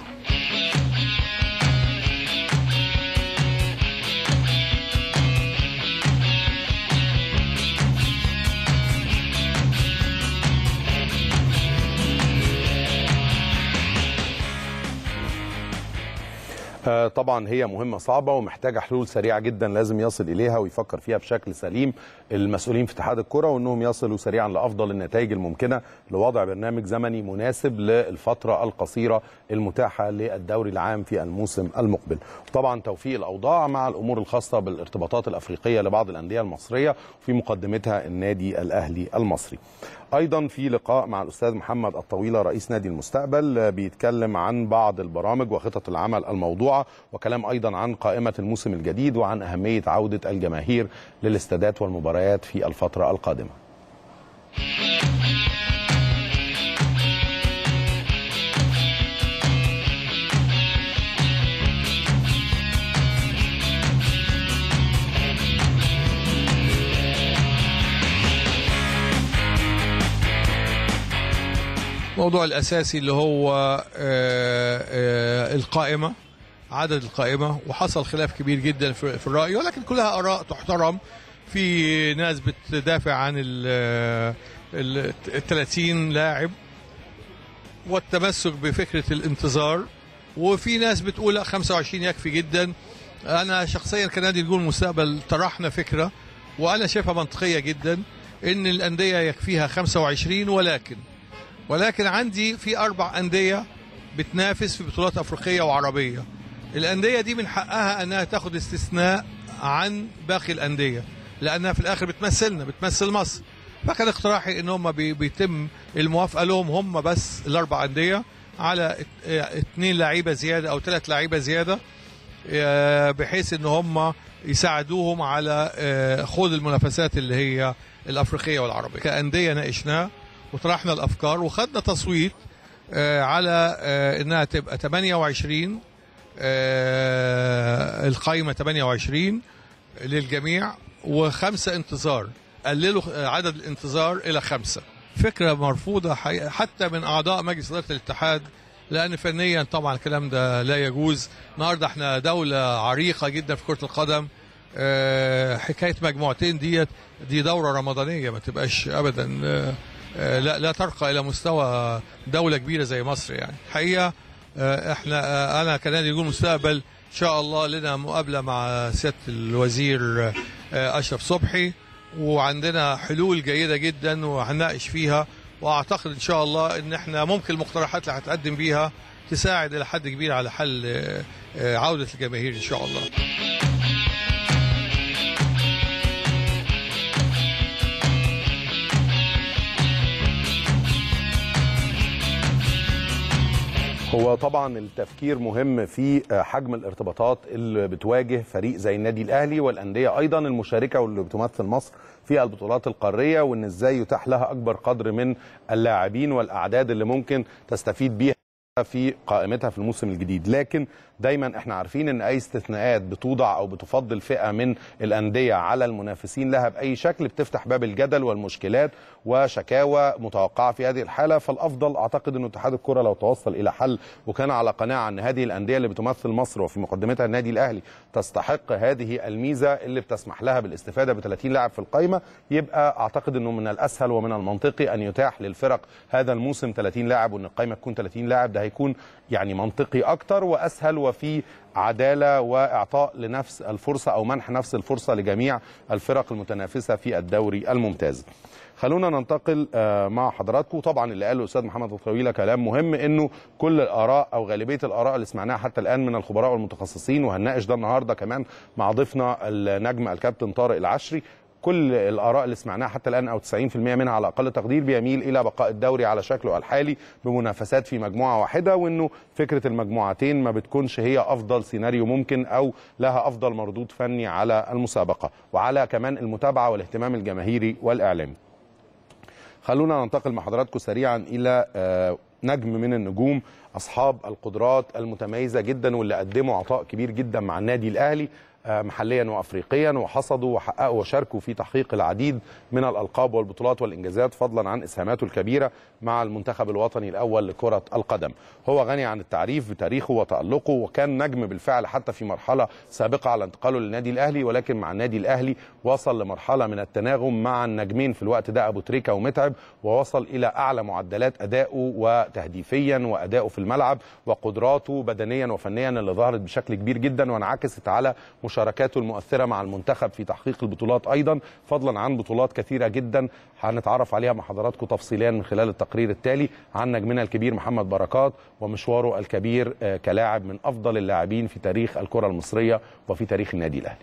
آه، طبعا هي مهمة صعبة ومحتاجة حلول سريعة جدا لازم يصل إليها ويفكر فيها بشكل سليم المسؤولين في اتحاد الكرة وأنهم يصلوا سريعا لأفضل النتائج الممكنة لوضع برنامج زمني مناسب للفترة القصيرة المتاحة للدوري العام في الموسم المقبل طبعا توفيق الأوضاع مع الأمور الخاصة بالارتباطات الأفريقية لبعض الأندية المصرية وفي مقدمتها النادي الأهلي المصري ايضا في لقاء مع الاستاذ محمد الطويله رئيس نادي المستقبل آه، بيتكلم عن بعض البرامج وخطط العمل الموضوعه وكلام ايضا عن قائمه الموسم الجديد وعن اهميه عوده الجماهير للاستادات والمباريات في الفتره القادمه الموضوع الاساسي اللي هو آه، آه، القائمه عدد القائمه وحصل خلاف كبير جدا في في الراي ولكن كلها اراء تحترم في ناس بتدافع عن ال ال 30 لاعب والتمسك بفكره الانتظار وفي ناس بتقول لا 25 يكفي جدا انا شخصيا كنادي نجوم المستقبل طرحنا فكره وانا شايفها منطقيه جدا ان الانديه يكفيها 25 ولكن ولكن عندي في اربع انديه بتنافس في بطولات افريقيه وعربيه الانديه دي من حقها انها تاخد استثناء عن باقي الانديه لانها في الاخر بتمثلنا بتمثل مصر فكان اقتراحي ان هم بي- بيتم الموافقه لهم هم بس الاربع انديه على ات- اه، اتنين لعيبه زياده او ثلاث لعيبه زياده اه، بحيث ان هم يساعدوهم على اه، خوض المنافسات اللي هي الافريقيه والعربيه كانديه ناقشناه وطرحنا الافكار وخدنا تصويت آه، على آه، انها تبقى 28 آه، القائمه 28 للجميع وخمسه انتظار قللوا آه، عدد الانتظار الى خمسه فكره مرفوضه حقيقة حتى من اعضاء مجلس اداره الاتحاد لان فنيا طبعا الكلام ده لا يجوز النهارده احنا دوله عريقه جدا في كره القدم آه، حكايه مجموعتين ديت دي دوره رمضانيه ما تبقاش ابدا آه، آه، لا لا ترقى الى مستوى دوله كبيره زي مصر يعني الحقيقه آه، احنا آه، انا كنادي نجوم المستقبل ان شاء الله لنا مقابله مع سياده الوزير آه، اشرف صبحي وعندنا حلول جيده جدا وهنناقش فيها واعتقد ان شاء الله ان احنا ممكن المقترحات اللي هتقدم بيها تساعد الى حد كبير على حل آه، آه، عوده الجماهير ان شاء الله هو طبعا التفكير مهم في حجم الارتباطات اللي بتواجه فريق زي النادي الاهلي والانديه ايضا المشاركه واللي بتمثل مصر في البطولات القاريه وان ازاي يتاح لها اكبر قدر من اللاعبين والاعداد اللي ممكن تستفيد بيها في قائمتها في الموسم الجديد لكن دايما احنا عارفين ان اي استثناءات بتوضع او بتفضل فئه من الانديه على المنافسين لها باي شكل بتفتح باب الجدل والمشكلات وشكاوى متوقعه في هذه الحاله فالافضل اعتقد انه اتحاد الكره لو توصل الى حل وكان على قناعه ان هذه الانديه اللي بتمثل مصر وفي مقدمتها النادي الاهلي تستحق هذه الميزه اللي بتسمح لها بالاستفاده ب 30 لاعب في القائمه يبقى اعتقد انه من الاسهل ومن المنطقي ان يتاح للفرق هذا الموسم 30 لاعب وان القائمه تكون 30 لاعب ده هيكون يعني منطقي اكتر واسهل وفي عداله واعطاء لنفس الفرصه او منح نفس الفرصه لجميع الفرق المتنافسه في الدوري الممتاز. خلونا ننتقل آه، مع حضراتكم طبعا اللي قاله الاستاذ محمد الطويله كلام مهم انه كل الاراء او غالبيه الاراء اللي سمعناها حتى الان من الخبراء والمتخصصين وهنناقش ده النهارده كمان مع ضيفنا النجم الكابتن طارق العشري كل الاراء اللي سمعناها حتى الان او 90% منها على اقل تقدير بيميل الى بقاء الدوري على شكله الحالي بمنافسات في مجموعه واحده وانه فكره المجموعتين ما بتكونش هي افضل سيناريو ممكن او لها افضل مردود فني على المسابقه وعلى كمان المتابعه والاهتمام الجماهيري والاعلامي. خلونا ننتقل مع حضراتكم سريعا الى آه، نجم من النجوم اصحاب القدرات المتميزه جدا واللي قدموا عطاء كبير جدا مع النادي الاهلي آه، محليا وافريقيا وحصدوا وحققوا وشاركوا في تحقيق العديد من الالقاب والبطولات والانجازات فضلا عن اسهاماته الكبيره مع المنتخب الوطني الاول لكره القدم. هو غني عن التعريف بتاريخه وتالقه وكان نجم بالفعل حتى في مرحله سابقه على انتقاله للنادي الاهلي ولكن مع النادي الاهلي وصل لمرحله من التناغم مع النجمين في الوقت ده ابو تريكه ومتعب ووصل الى اعلى معدلات ادائه وتهديفيا وادائه في الملعب وقدراته بدنيا وفنيا اللي ظهرت بشكل كبير جدا وانعكست على مشاركاته المؤثره مع المنتخب في تحقيق البطولات ايضا فضلا عن بطولات كثيره جدا هنتعرف عليها مع حضراتكم تفصيليا من خلال التقرير التالي عن نجمنا الكبير محمد بركات ومشواره الكبير آه، كلاعب من افضل اللاعبين في تاريخ الكره المصريه وفي تاريخ النادي الاهلي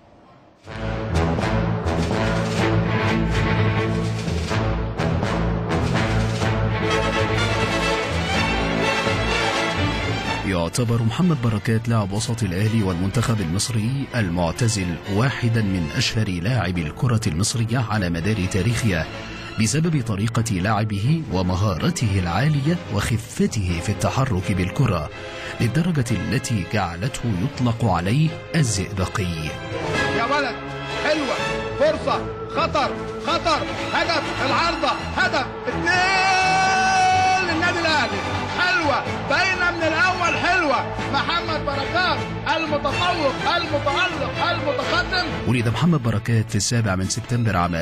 يعتبر محمد بركات لاعب وسط الأهلي والمنتخب المصري المعتزل واحدا من أشهر لاعبي الكرة المصرية على مدار تاريخها بسبب طريقة لعبه ومهارته العالية وخفته في التحرك بالكرة للدرجة التي جعلته يطلق عليه الزئبقي يا ولد حلوة فرصة خطر خطر هدف العارضة هدف اثنين للنادي الأهلي حلوة باينة من الأول حلوة محمد بركات المتفوق المتألق المتقدم ولد محمد بركات في السابع من سبتمبر عام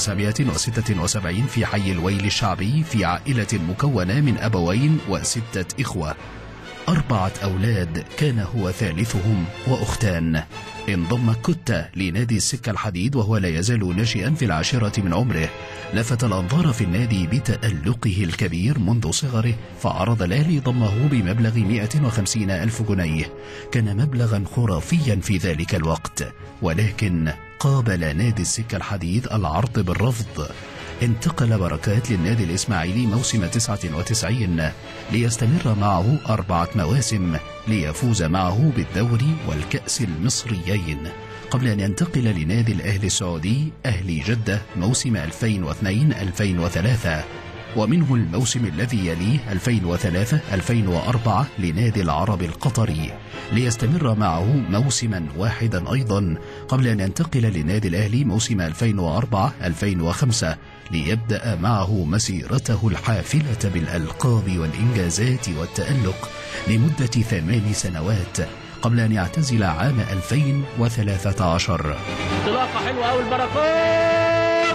1976 في حي الويل الشعبي في عائلة مكونة من أبوين وستة إخوة أربعة أولاد كان هو ثالثهم وأختان انضم كوتا لنادي السكة الحديد وهو لا يزال ناشئا في العاشرة من عمره لفت الأنظار في النادي بتألقه الكبير منذ صغره فعرض الأهلي ضمه بمبلغ 150 ألف جنيه كان مبلغا خرافيا في ذلك الوقت ولكن قابل نادي السكة الحديد العرض بالرفض انتقل بركات للنادي الإسماعيلي موسم 99 ليستمر معه أربعة مواسم ليفوز معه بالدوري والكأس المصريين قبل أن ينتقل لنادي الأهلي السعودي أهلي جدة موسم 2002-2003 ومنه الموسم الذي يليه 2003-2004 لنادي العرب القطري ليستمر معه موسما واحدا أيضا قبل أن ينتقل لنادي الأهلي موسم 2004-2005 ليبدأ معه مسيرته الحافلة بالألقاب والإنجازات والتألق لمدة ثمان سنوات قبل أن يعتزل عام 2013 انطلاقه حلوه قوي البركات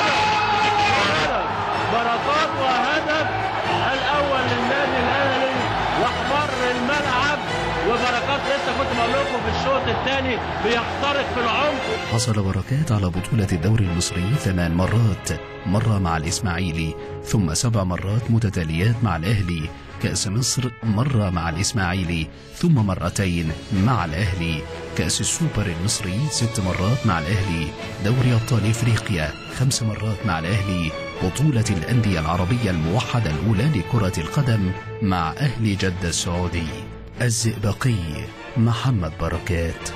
وهدف بركات وهدف الاول للنادي الاهلي واحمر الملعب وبركات لسه كنت بقول لكم في الشوط الثاني بيخترق في العمق حصل بركات على بطولة الدوري المصري ثمان مرات مرة مع الإسماعيلي ثم سبع مرات متتاليات مع الأهلي كأس مصر مرة مع الإسماعيلي ثم مرتين مع الأهلي كأس السوبر المصري ست مرات مع الأهلي دوري أبطال إفريقيا خمس مرات مع الأهلي بطولة الأندية العربية الموحدة الأولى لكرة القدم مع أهل جدة السعودي الزئبقي محمد بركات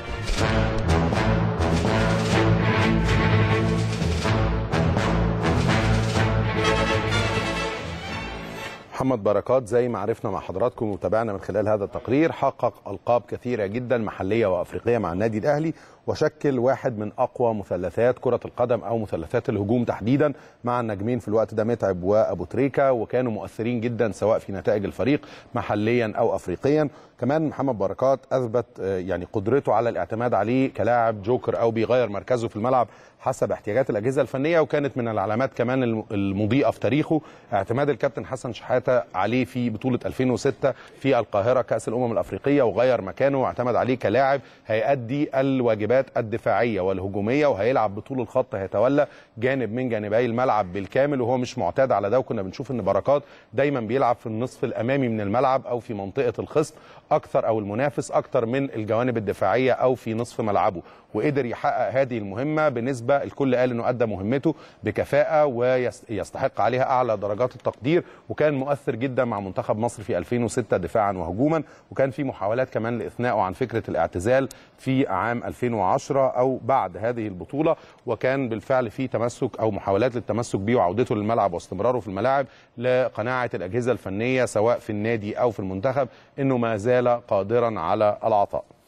محمد بركات زي ما عرفنا مع حضراتكم وتابعنا من خلال هذا التقرير حقق القاب كثيره جدا محليه وافريقيه مع النادي الاهلي وشكل واحد من اقوى مثلثات كره القدم او مثلثات الهجوم تحديدا مع النجمين في الوقت ده متعب وابو تريكه وكانوا مؤثرين جدا سواء في نتائج الفريق محليا او افريقيا كمان محمد بركات اثبت آه، يعني قدرته على الاعتماد عليه كلاعب جوكر او بيغير مركزه في الملعب حسب احتياجات الاجهزه الفنيه وكانت من العلامات كمان الم- المضيئه في تاريخه اعتماد الكابتن حسن شحاته عليه في بطوله 2006 في القاهره كاس الامم الافريقيه وغير مكانه واعتمد عليه كلاعب هيأدي الواجبات الدفاعيه والهجوميه وهيلعب بطول الخط هيتولى جانب من جانبي الملعب بالكامل وهو مش معتاد على ده وكنا بنشوف ان بركات دايما بيلعب في النصف الامامي من الملعب او في منطقه الخصم اكثر او المنافس اكثر من الجوانب الدفاعيه او في نصف ملعبه وقدر يحقق هذه المهمه بنسبه الكل قال انه ادى مهمته بكفاءه ويستحق عليها اعلى درجات التقدير وكان مؤثر جدا مع منتخب مصر في 2006 دفاعا وهجوما وكان في محاولات كمان لاثنائه عن فكره الاعتزال في عام 2010 او بعد هذه البطوله وكان بالفعل في تمسك او محاولات للتمسك به وعودته للملعب واستمراره في الملاعب لقناعه الاجهزه الفنيه سواء في النادي او في المنتخب انه ما زال قادرا على العطاء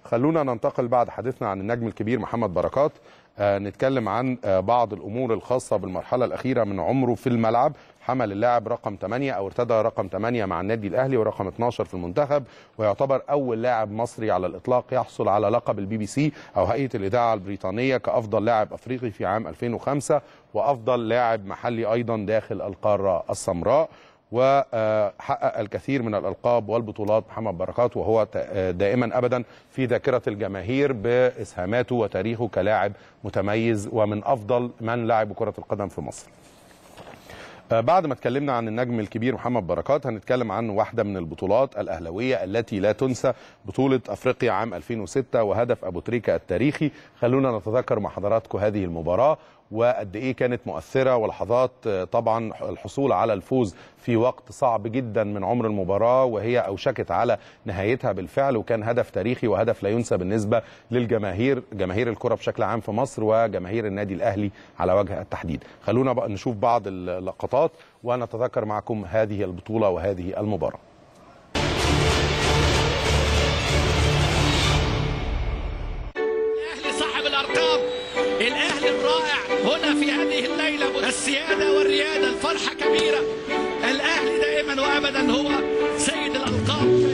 خلونا ننتقل بعد حديثنا عن النجم الكبير محمد بركات آه نتكلم عن آه بعض الامور الخاصه بالمرحله الاخيره من عمره في الملعب حمل اللاعب رقم 8 او ارتدى رقم 8 مع النادي الاهلي ورقم 12 في المنتخب ويعتبر اول لاعب مصري على الاطلاق يحصل على لقب البي بي سي او هيئه الاذاعه البريطانيه كافضل لاعب افريقي في عام 2005 وافضل لاعب محلي ايضا داخل القاره السمراء وحقق الكثير من الالقاب والبطولات محمد بركات وهو دائما ابدا في ذاكره الجماهير باسهاماته وتاريخه كلاعب متميز ومن افضل من لعب كره القدم في مصر. بعد ما اتكلمنا عن النجم الكبير محمد بركات هنتكلم عن واحده من البطولات الاهلاويه التي لا تنسى بطوله افريقيا عام 2006 وهدف ابو تريكه التاريخي خلونا نتذكر مع حضراتكم هذه المباراه وقد ايه كانت مؤثره ولحظات طبعا الحصول على الفوز في وقت صعب جدا من عمر المباراه وهي اوشكت على نهايتها بالفعل وكان هدف تاريخي وهدف لا ينسى بالنسبه للجماهير جماهير الكره بشكل عام في مصر وجماهير النادي الاهلي على وجه التحديد خلونا بقى نشوف بعض اللقطات ونتذكر معكم هذه البطوله وهذه المباراه الاهلي صاحب الارقام الاهلي الرائع هنا في هذه الليله السياده والرياده الفرحه كبيره الاهلي دائما وابدا هو سيد الالقاب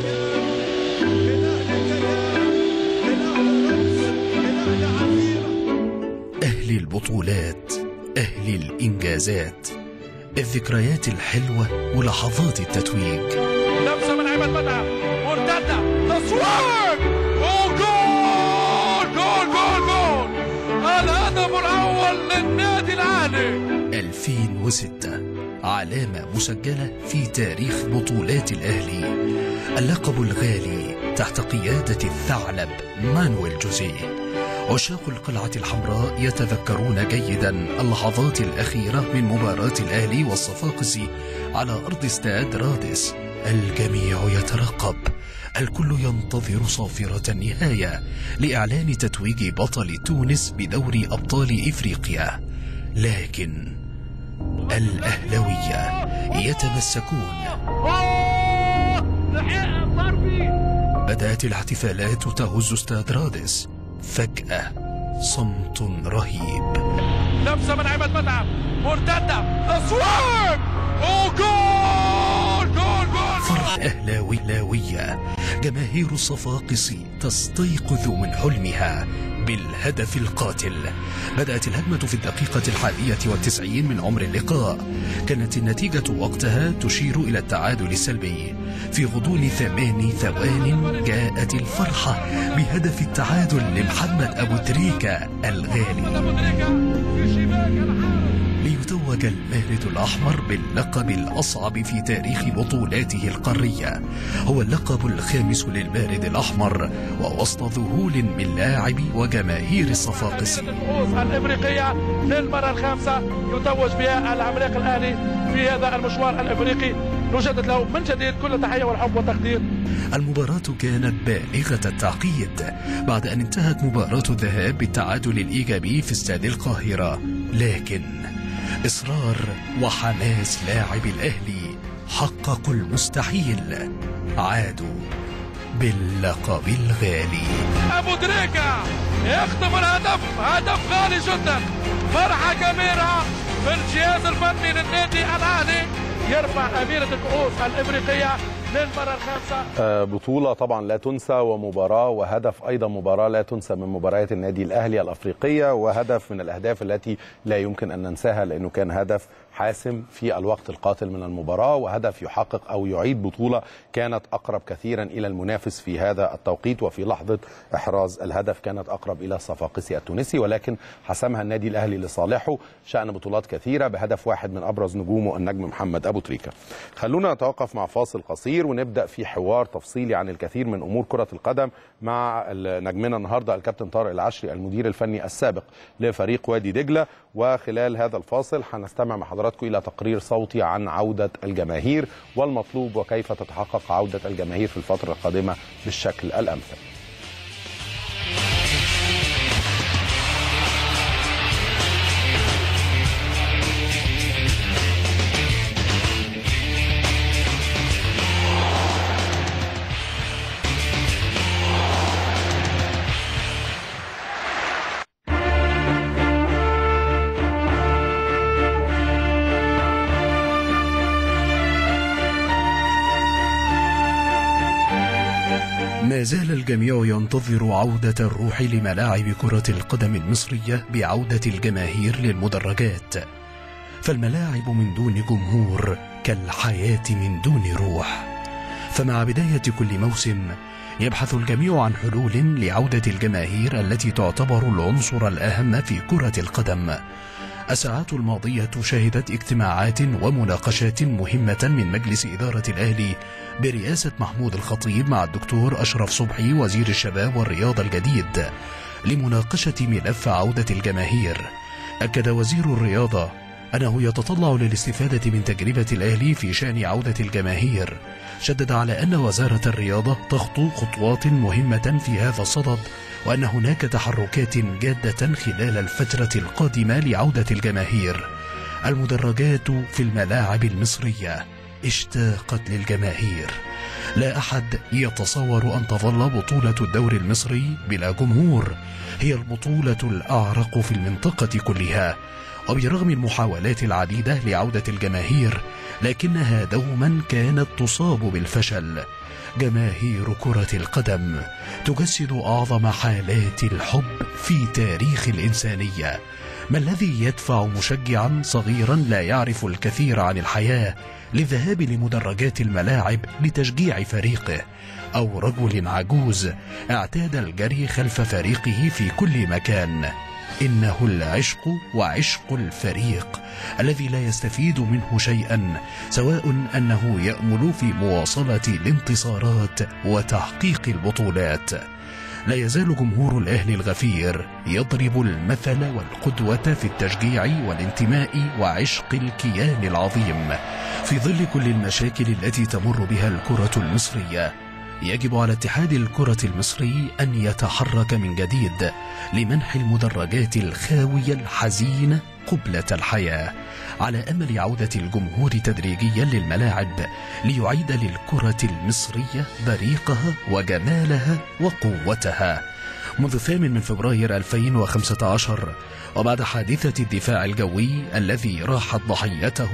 أهل البطولات أهل الإنجازات الذكريات الحلوة ولحظات التتويج لمسه من عماد متعب مرتده تصوير وجول جول جول جول الهدف الاول للنادي الاهلي 2006 علامة مسجلة في تاريخ بطولات الأهلي اللقب الغالي تحت قيادة الثعلب مانويل جوزيه عشاق القلعة الحمراء يتذكرون جيدا اللحظات الأخيرة من مباراة الأهلي والصفاقسي على أرض استاد رادس الجميع يترقب الكل ينتظر صافرة النهاية لإعلان تتويج بطل تونس بدوري أبطال إفريقيا لكن الأهلوية يتمسكون بدأت الاحتفالات تهز استاد رادس فجأة صمت رهيب لمسه من عماد متعب مرتده تصوير وجول جول جول فرح أهلاوي لاوية جماهير الصفاقس تستيقظ من حلمها بالهدف القاتل بدأت الهجمة في الدقيقة الحادية والتسعين من عمر اللقاء كانت النتيجة وقتها تشير إلى التعادل السلبي في غضون ثمان ثوان جاءت الفرحة بهدف التعادل لمحمد أبو تريكة الغالي ليتوج المارد الأحمر باللقب الأصعب في تاريخ بطولاته القارية هو اللقب الخامس للمارد الأحمر ووسط ذهول من لاعبي وجماهير الصفاقس الكؤوس الافريقيه للمره الخامسه يتوج بها العملاق الاهلي في هذا المشوار الافريقي نجدد له من جديد كل تحيه والحب والتقدير المباراة كانت بالغة التعقيد بعد أن انتهت مباراة الذهاب بالتعادل الإيجابي في استاد القاهرة لكن إصرار وحماس لاعب الأهلي حققوا المستحيل عادوا باللقب الغالي ابو تريكه يختم الهدف هدف غالي جدا فرحه كبيره في الجهاز الفني للنادي الاهلي يرفع اميره الكؤوس الافريقيه للمره الخامسه آه، بطولة طبعا لا تنسى ومباراة وهدف أيضا مباراة لا تنسى من مباريات النادي الأهلي الأفريقية وهدف من الأهداف التي لا يمكن أن ننساها لأنه كان هدف حاسم في الوقت القاتل من المباراة وهدف يحقق أو يعيد بطولة كانت أقرب كثيرا إلى المنافس في هذا التوقيت وفي لحظة إحراز الهدف كانت أقرب إلى الصفاقسي التونسي ولكن حسمها النادي الأهلي لصالحه شأن بطولات كثيرة بهدف واحد من أبرز نجومه النجم محمد أبو تريكة خلونا نتوقف مع فاصل قصير ونبدأ في حوار تفصيلي عن الكثير من أمور كرة القدم مع نجمنا النهاردة الكابتن طارق العشري المدير الفني السابق لفريق وادي دجلة وخلال هذا الفاصل هنستمع مع حضراتكم إلى تقرير صوتي عن عودة الجماهير والمطلوب وكيف تتحقق عودة الجماهير في الفترة القادمة بالشكل الأمثل زال الجميع ينتظر عودة الروح لملاعب كرة القدم المصرية بعودة الجماهير للمدرجات فالملاعب من دون جمهور كالحياة من دون روح فمع بداية كل موسم يبحث الجميع عن حلول لعودة الجماهير التي تعتبر العنصر الأهم في كرة القدم الساعات الماضية شهدت اجتماعات ومناقشات مهمة من مجلس إدارة الأهلي برئاسة محمود الخطيب مع الدكتور أشرف صبحي وزير الشباب والرياضة الجديد لمناقشة ملف عودة الجماهير أكد وزير الرياضة أنه يتطلع للاستفادة من تجربة الأهلي في شأن عودة الجماهير شدد على أن وزارة الرياضة تخطو خطوات مهمة في هذا الصدد وأن هناك تحركات جادة خلال الفترة القادمة لعودة الجماهير المدرجات في الملاعب المصرية اشتاقت للجماهير لا أحد يتصور أن تظل بطولة الدوري المصري بلا جمهور هي البطولة الأعرق في المنطقة كلها وبرغم المحاولات العديدة لعودة الجماهير لكنها دوما كانت تصاب بالفشل جماهير كرة القدم تجسد أعظم حالات الحب في تاريخ الإنسانية ما الذي يدفع مشجعا صغيرا لا يعرف الكثير عن الحياة للذهاب لمدرجات الملاعب لتشجيع فريقه أو رجل عجوز اعتاد الجري خلف فريقه في كل مكان إنه العشق وعشق الفريق الذي لا يستفيد منه شيئا سواء أنه يأمل في مواصلة الانتصارات وتحقيق البطولات لا يزال جمهور الأهل الغفير يضرب المثل والقدوة في التشجيع والانتماء وعشق الكيان العظيم في ظل كل المشاكل التي تمر بها الكرة المصرية يجب على اتحاد الكرة المصري أن يتحرك من جديد لمنح المدرجات الخاوية الحزينة قبلة الحياة على أمل عودة الجمهور تدريجيا للملاعب ليعيد للكرة المصرية بريقها وجمالها وقوتها منذ الثامن من فبراير 2015 وبعد حادثة الدفاع الجوي الذي راحت ضحيته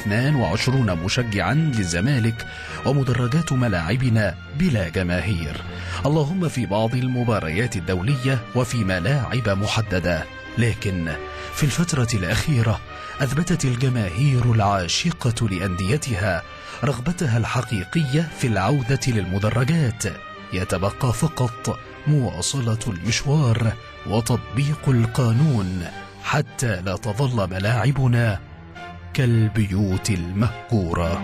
22 مشجعا للزمالك ومدرجات ملاعبنا بلا جماهير اللهم في بعض المباريات الدولية وفي ملاعب محددة لكن في الفترة الأخيرة أثبتت الجماهير العاشقة لأنديتها رغبتها الحقيقية في العودة للمدرجات يتبقى فقط مواصلة المشوار وتطبيق القانون حتى لا تظل ملاعبنا كالبيوت المهجورة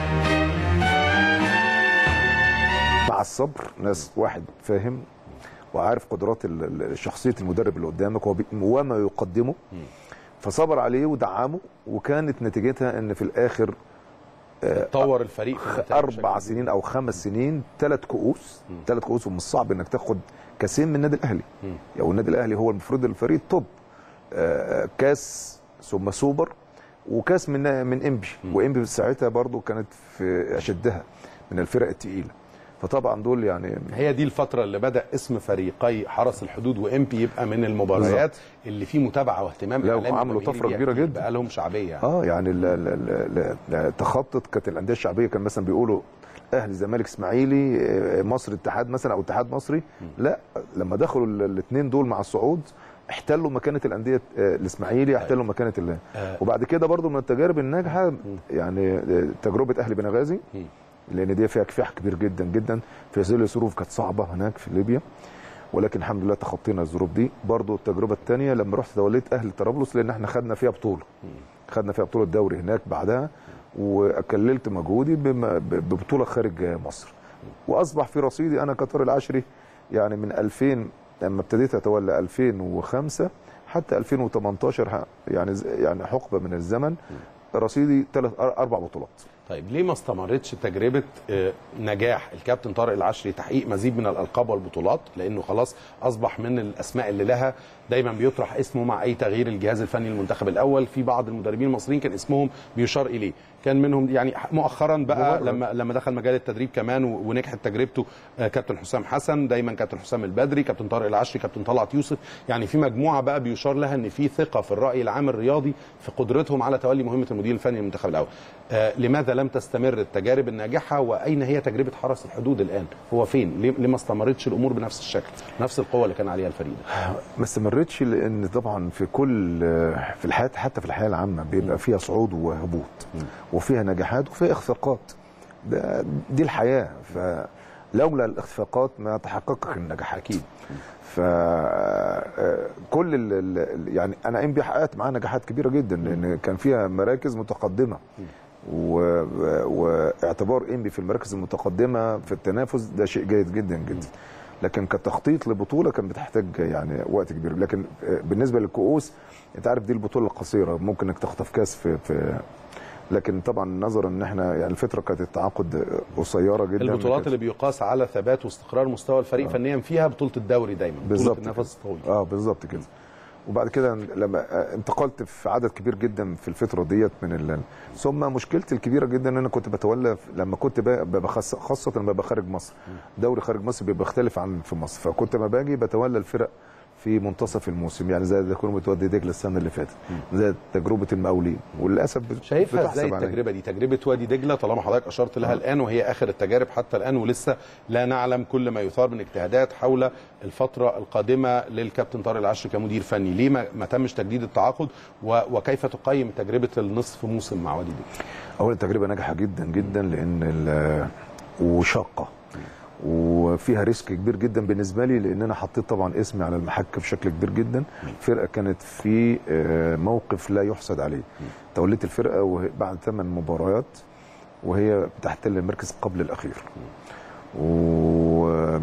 مع الصبر ناس واحد فاهم وعارف قدرات ال- ال- شخصيه المدرب اللي قدامك وبي- وما يقدمه فصبر عليه ودعمه وكانت نتيجتها ان في الاخر طور الفريق في النتائج اربع بشكل سنين او خمس سنين ثلاث كؤوس ثلاث كؤوس ومن الصعب انك تاخد كاسين من النادي الاهلي او النادي الاهلي هو المفروض الفريق توب آه، كاس ثم سوبر وكاس من من انبي وانبي ساعتها برضو كانت في اشدها من الفرق الثقيله فطبعا دول يعني هي دي الفترة اللي بدأ اسم فريقي حرس الحدود وإمبي يبقى من المباريات اللي فيه متابعة واهتمام لا، إعلامي وعملوا وجماهيري طفرة كبيرة بيحكي جدا. بقى لهم شعبية يعني. اه يعني ال- ال- ال- ال- تخطط كانت الانديه الشعبيه كان مثلا بيقولوا اهلي زمالك اسماعيلي آه، مصر اتحاد مثلا او اتحاد مصري لا لما دخلوا الاثنين دول مع الصعود احتلوا مكانه الانديه آه، الاسماعيلي احتلوا مكانه ال- وبعد كده برضو من التجارب الناجحه يعني آه، تجربه اهلي بنغازي لان دي فيها كفاح كبير جدا جدا في ظل ظروف كانت صعبه هناك في ليبيا ولكن الحمد لله تخطينا الظروف دي برضو التجربه الثانيه لما رحت توليت اهلي طرابلس لان احنا خدنا فيها بطوله خدنا فيها بطوله دوري هناك بعدها وكللت مجهودي بم- ب- ببطوله خارج مصر واصبح في رصيدي انا كطارق العشري يعني من 2000 لما ابتديت اتولى 2005 حتى 2018 ح- يعني ز- يعني حقبه من الزمن رصيدي ثلاث اربع بطولات طيب ليه ما استمرتش تجربه آه، نجاح الكابتن طارق العشري تحقيق مزيد من الالقاب والبطولات لانه خلاص اصبح من الاسماء اللي لها دايما بيطرح اسمه مع اي تغيير الجهاز الفني للمنتخب الاول في بعض المدربين المصريين كان اسمهم بيشار اليه كان منهم يعني مؤخرا بقى مبرر. لما لما دخل مجال التدريب كمان و- ونجحت تجربته آه، كابتن حسام حسن دايما كابتن حسام البدري كابتن طارق العشري كابتن طلعت يوسف يعني في مجموعه بقى بيشار لها ان في ثقه في الراي العام الرياضي في قدرتهم على تولي مهمه المدير الفني للمنتخب الاول آه، لماذا لم تستمر التجارب الناجحه واين هي تجربه حرس الحدود الان هو فين ليه ليه ما استمرتش الامور بنفس الشكل نفس القوه اللي كان عليها الفريق ده ما استمرتش لان طبعا في كل في الحياه حتى في الحياه العامه بيبقى فيها صعود وهبوط وفيها نجاحات وفيها اخفاقات ده دي الحياه فلولا الاخفاقات ما تحققش النجاح اكيد ف كل ال ال يعني انا ام بي حققت معاها نجاحات كبيره جدا لان كان فيها مراكز متقدمه و... واعتبار انبي في المراكز المتقدمه في التنافس ده شيء جيد جدا جدا لكن كتخطيط لبطوله كان بتحتاج يعني وقت كبير لكن بالنسبه للكؤوس انت عارف دي البطوله القصيره ممكن انك تخطف كاس في, في لكن طبعا نظرا ان احنا يعني الفتره كانت التعاقد قصيره جدا البطولات اللي بيقاس على ثبات واستقرار مستوى الفريق آه. فنيا فيها بطوله الدوري دايما بالظبط بطوله النفس الطويل اه بالظبط كده وبعد كده لما انتقلت في عدد كبير جدا في الفتره ديت من ال... ثم مشكلتي الكبيره جدا ان انا كنت بتولى لما كنت بخص... خاصه لما ببقى خارج مصر دوري خارج مصر بيبقى بيختلف عن في مصر فكنت لما باجي بتولى الفرق في منتصف الموسم يعني زي تجربه وادي دجله السنه اللي فاتت زي تجربه المقاولين وللاسف شايفها ازاي التجربه دي تجربه وادي دجله طالما حضرتك اشرت لها الان وهي اخر التجارب حتى الان ولسه لا نعلم كل ما يثار من اجتهادات حول الفتره القادمه للكابتن طارق العشر كمدير فني ليه ما تمش تجديد التعاقد وكيف تقيم تجربه النصف موسم مع وادي دجله اولا تجربه ناجحه جدا جدا لان وشاقه وفيها ريسك كبير جدا بالنسبه لي لان انا حطيت طبعا اسمي على المحك بشكل كبير جدا الفرقه كانت في موقف لا يحسد عليه توليت الفرقه بعد ثمان مباريات وهي بتحتل المركز قبل الاخير و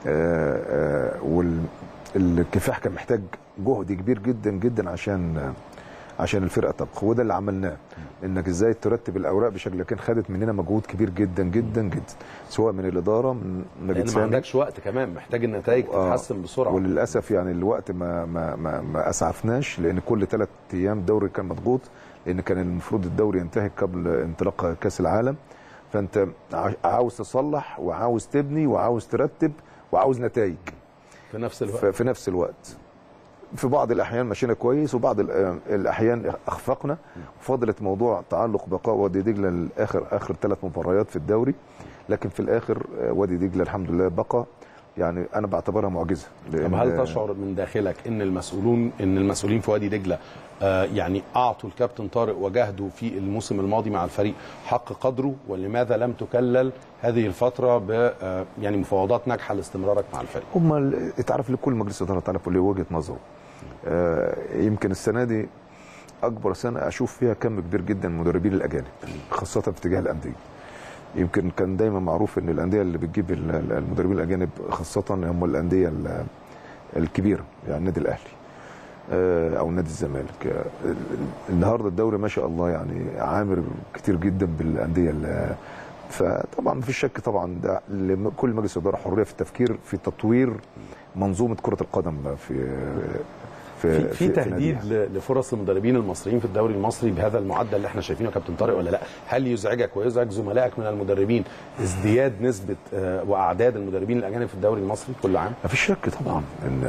والكفاح كان محتاج جهد كبير جدا جدا عشان عشان الفرقه تبقى وده اللي عملناه انك ازاي ترتب الاوراق بشكل لكن خدت مننا مجهود كبير جدا جدا جدا سواء من الاداره من لان ما عندكش وقت كمان محتاج النتائج تتحسن بسرعه وللاسف يعني الوقت ما ما ما, ما اسعفناش لان كل ثلاث ايام دوري كان مضغوط لان كان المفروض الدوري ينتهي قبل انطلاق كاس العالم فانت عاوز تصلح وعاوز تبني وعاوز ترتب وعاوز نتائج في نفس الوقت في نفس الوقت في بعض الاحيان مشينا كويس وبعض الاحيان اخفقنا فضلت موضوع تعلق بقاء وادي دجله لاخر اخر ثلاث مباريات في الدوري لكن في الاخر وادي دجله الحمد لله بقى يعني انا بعتبرها معجزه طب هل تشعر من داخلك ان المسؤولون ان المسؤولين في وادي دجله آه يعني اعطوا الكابتن طارق وجهدوا في الموسم الماضي مع الفريق حق قدره ولماذا لم تكلل هذه الفتره ب آه يعني مفاوضات ناجحه لاستمرارك مع الفريق؟ هم تعرف لكل مجلس اداره تعرف له وجهه نظره آه يمكن السنه دي اكبر سنه اشوف فيها كم كبير جدا من المدربين الاجانب خاصه في اتجاه الانديه يمكن كان دايما معروف ان الانديه اللي بتجيب المدربين الاجانب خاصه هم الانديه الكبيره يعني النادي الاهلي او نادي الزمالك النهارده الدوري ما شاء الله يعني عامر كتير جدا بالانديه فطبعا ما فيش شك طبعا ده كل مجلس اداره حريه في التفكير في تطوير منظومه كره القدم في في, في, في تهديد في لفرص المدربين المصريين في الدوري المصري بهذا المعدل اللي احنا شايفينه يا كابتن طارق ولا لا؟ هل يزعجك ويزعج زملائك من المدربين ازدياد نسبه واعداد المدربين الاجانب في الدوري المصري كل عام؟ ما فيش شك طبعا ان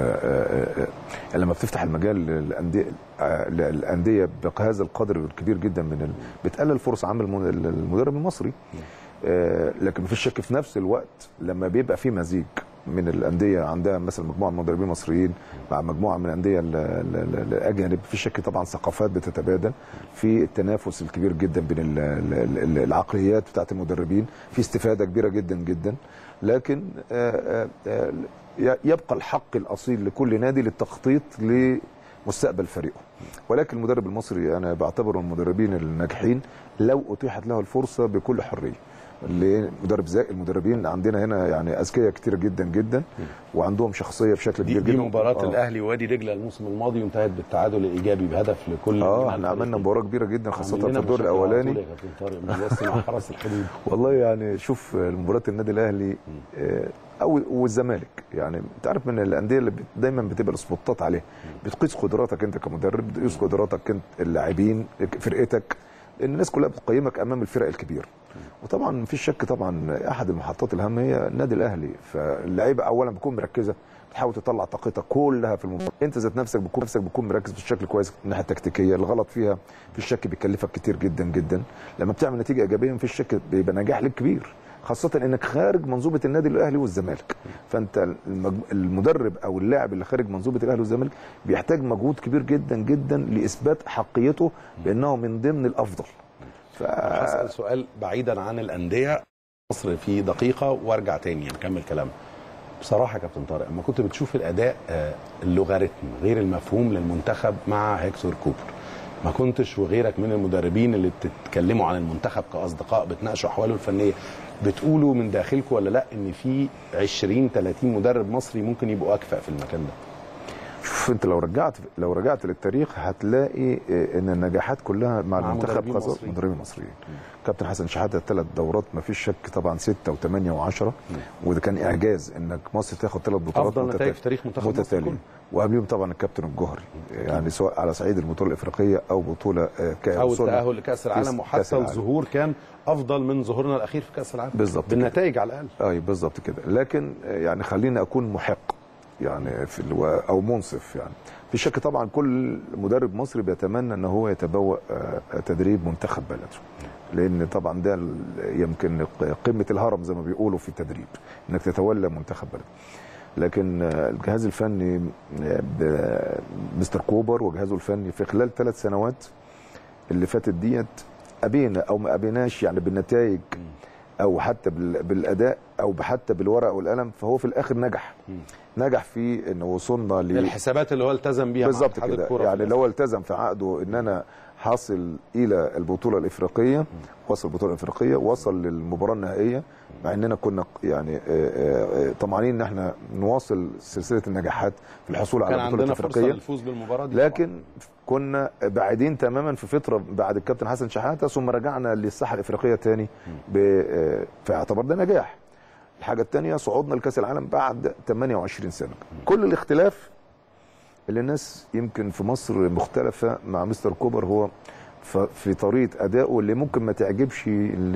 ان لما بتفتح المجال للانديه الانديه بهذا القدر الكبير جدا من ال... بتقلل فرص عمل المدرب المصري لكن ما فيش شك في نفس الوقت لما بيبقى في مزيج من الانديه عندها مثلا مجموعه من المدربين المصريين مع مجموعه من الانديه الاجانب في شك طبعا ثقافات بتتبادل في التنافس الكبير جدا بين العقليات بتاعت المدربين في استفاده كبيره جدا جدا لكن يبقى الحق الاصيل لكل نادي للتخطيط لمستقبل فريقه ولكن المدرب المصري انا بعتبره من المدربين الناجحين لو اتيحت له الفرصه بكل حريه لمدرب زي المدربين عندنا هنا يعني اذكياء كتير جدا جدا وعندهم شخصيه بشكل كبير دي جدا مباراه آه. الاهلي وادي دجله الموسم الماضي وانتهت بالتعادل الايجابي بهدف لكل اه احنا عملنا مباراه كبيره جدا خاصه في الدور الاولاني حرس الحدود والله يعني شوف مباراه النادي الاهلي آه او والزمالك يعني انت عارف من الانديه اللي دايما بتبقى السبوتات عليها بتقيس قدراتك انت كمدرب بتقيس قدراتك انت اللاعبين فرقتك لان الناس كلها بتقيمك امام الفرق الكبيره وطبعا مفيش شك طبعا احد المحطات الهامه هي النادي الاهلي فاللعيبه اولا بتكون مركزه تحاول تطلع طاقتك كلها في المباراه انت ذات نفسك بتكون نفسك بتكون مركز بشكل كويس من الناحيه التكتيكيه الغلط فيها في الشك بيكلفك كتير جدا جدا لما بتعمل نتيجه ايجابيه في الشك بيبقى نجاح لك كبير خاصة انك خارج منظومة النادي الاهلي والزمالك فانت المج- المدرب او اللاعب اللي خارج منظومة الاهلي والزمالك بيحتاج مجهود كبير جدا جدا لاثبات حقيته بانه من ضمن الافضل ف... هسأل سؤال بعيدا عن الأندية مصر في دقيقة وارجع تاني نكمل كلامنا بصراحة يا كابتن طارق لما كنت بتشوف الأداء آه، اللوغاريتم غير المفهوم للمنتخب مع هيكتور كوبر ما كنتش وغيرك من المدربين اللي بتتكلموا عن المنتخب كأصدقاء بتناقشوا أحواله الفنية بتقولوا من داخلكم ولا لا ان في 20 30 مدرب مصري ممكن يبقوا اكفأ في المكان ده شوف انت لو رجعت لو رجعت للتاريخ هتلاقي اه، ان النجاحات كلها مع, مع المنتخب مدربين خاصه مصريين. مدربين مصريين كابتن حسن شحاته ثلاث دورات ما فيش شك طبعا ستة وثمانية وعشرة وده كان اعجاز انك مصر تاخد ثلاث بطولات أفضل متتالية- نتائج في تاريخ منتخب مصر متتالية كله. وقبلهم طبعا الكابتن الجوهري يعني سواء على صعيد البطوله الافريقيه او بطوله اه، ك- او وصلنا التاهل لكاس كاس- العالم كاس وحتى العالم. الظهور كان افضل من ظهورنا الاخير في كاس العالم بالظبط كده. بالنتائج على الاقل اي بالظبط كده لكن آه، يعني خليني اكون محق يعني في الو... او منصف يعني في شك طبعا كل مدرب مصري بيتمنى ان هو يتبوأ آه، تدريب منتخب بلده لان طبعا ده ال- يمكن قمه الهرم زي ما بيقولوا في التدريب انك تتولى منتخب بلدك لكن آه، الجهاز الفني آه، ب- مستر كوبر وجهازه الفني في خلال ثلاث سنوات اللي فاتت ديت ابينا او ما ابيناش يعني بالنتائج او حتى بال- بالاداء او حتى بالورقه والقلم فهو في الاخر نجح نجح في ان وصلنا ل الحسابات اللي هو التزم بيها مع بالظبط اتحاد كده الكرة في يعني الآخر. لو التزم في عقده ان انا حاصل الى البطوله الافريقيه وصل البطوله الافريقيه وصل للمباراه النهائيه مع اننا كنا يعني آه، آه، آه، طمعانين ان احنا نواصل سلسله النجاحات في الحصول على كان البطوله عندنا فرصه الافريقيه للفوز بالمباراه دي لكن كنا بعيدين تماما في فتره بعد الكابتن حسن شحاته ثم رجعنا للساحه الافريقيه تاني ب- آه، فاعتبر ده نجاح الحاجه الثانيه صعودنا لكاس العالم بعد 28 سنه كل الاختلاف اللي الناس يمكن في مصر مختلفه مع مستر كوبر هو ف- في طريقه ادائه اللي ممكن ما تعجبش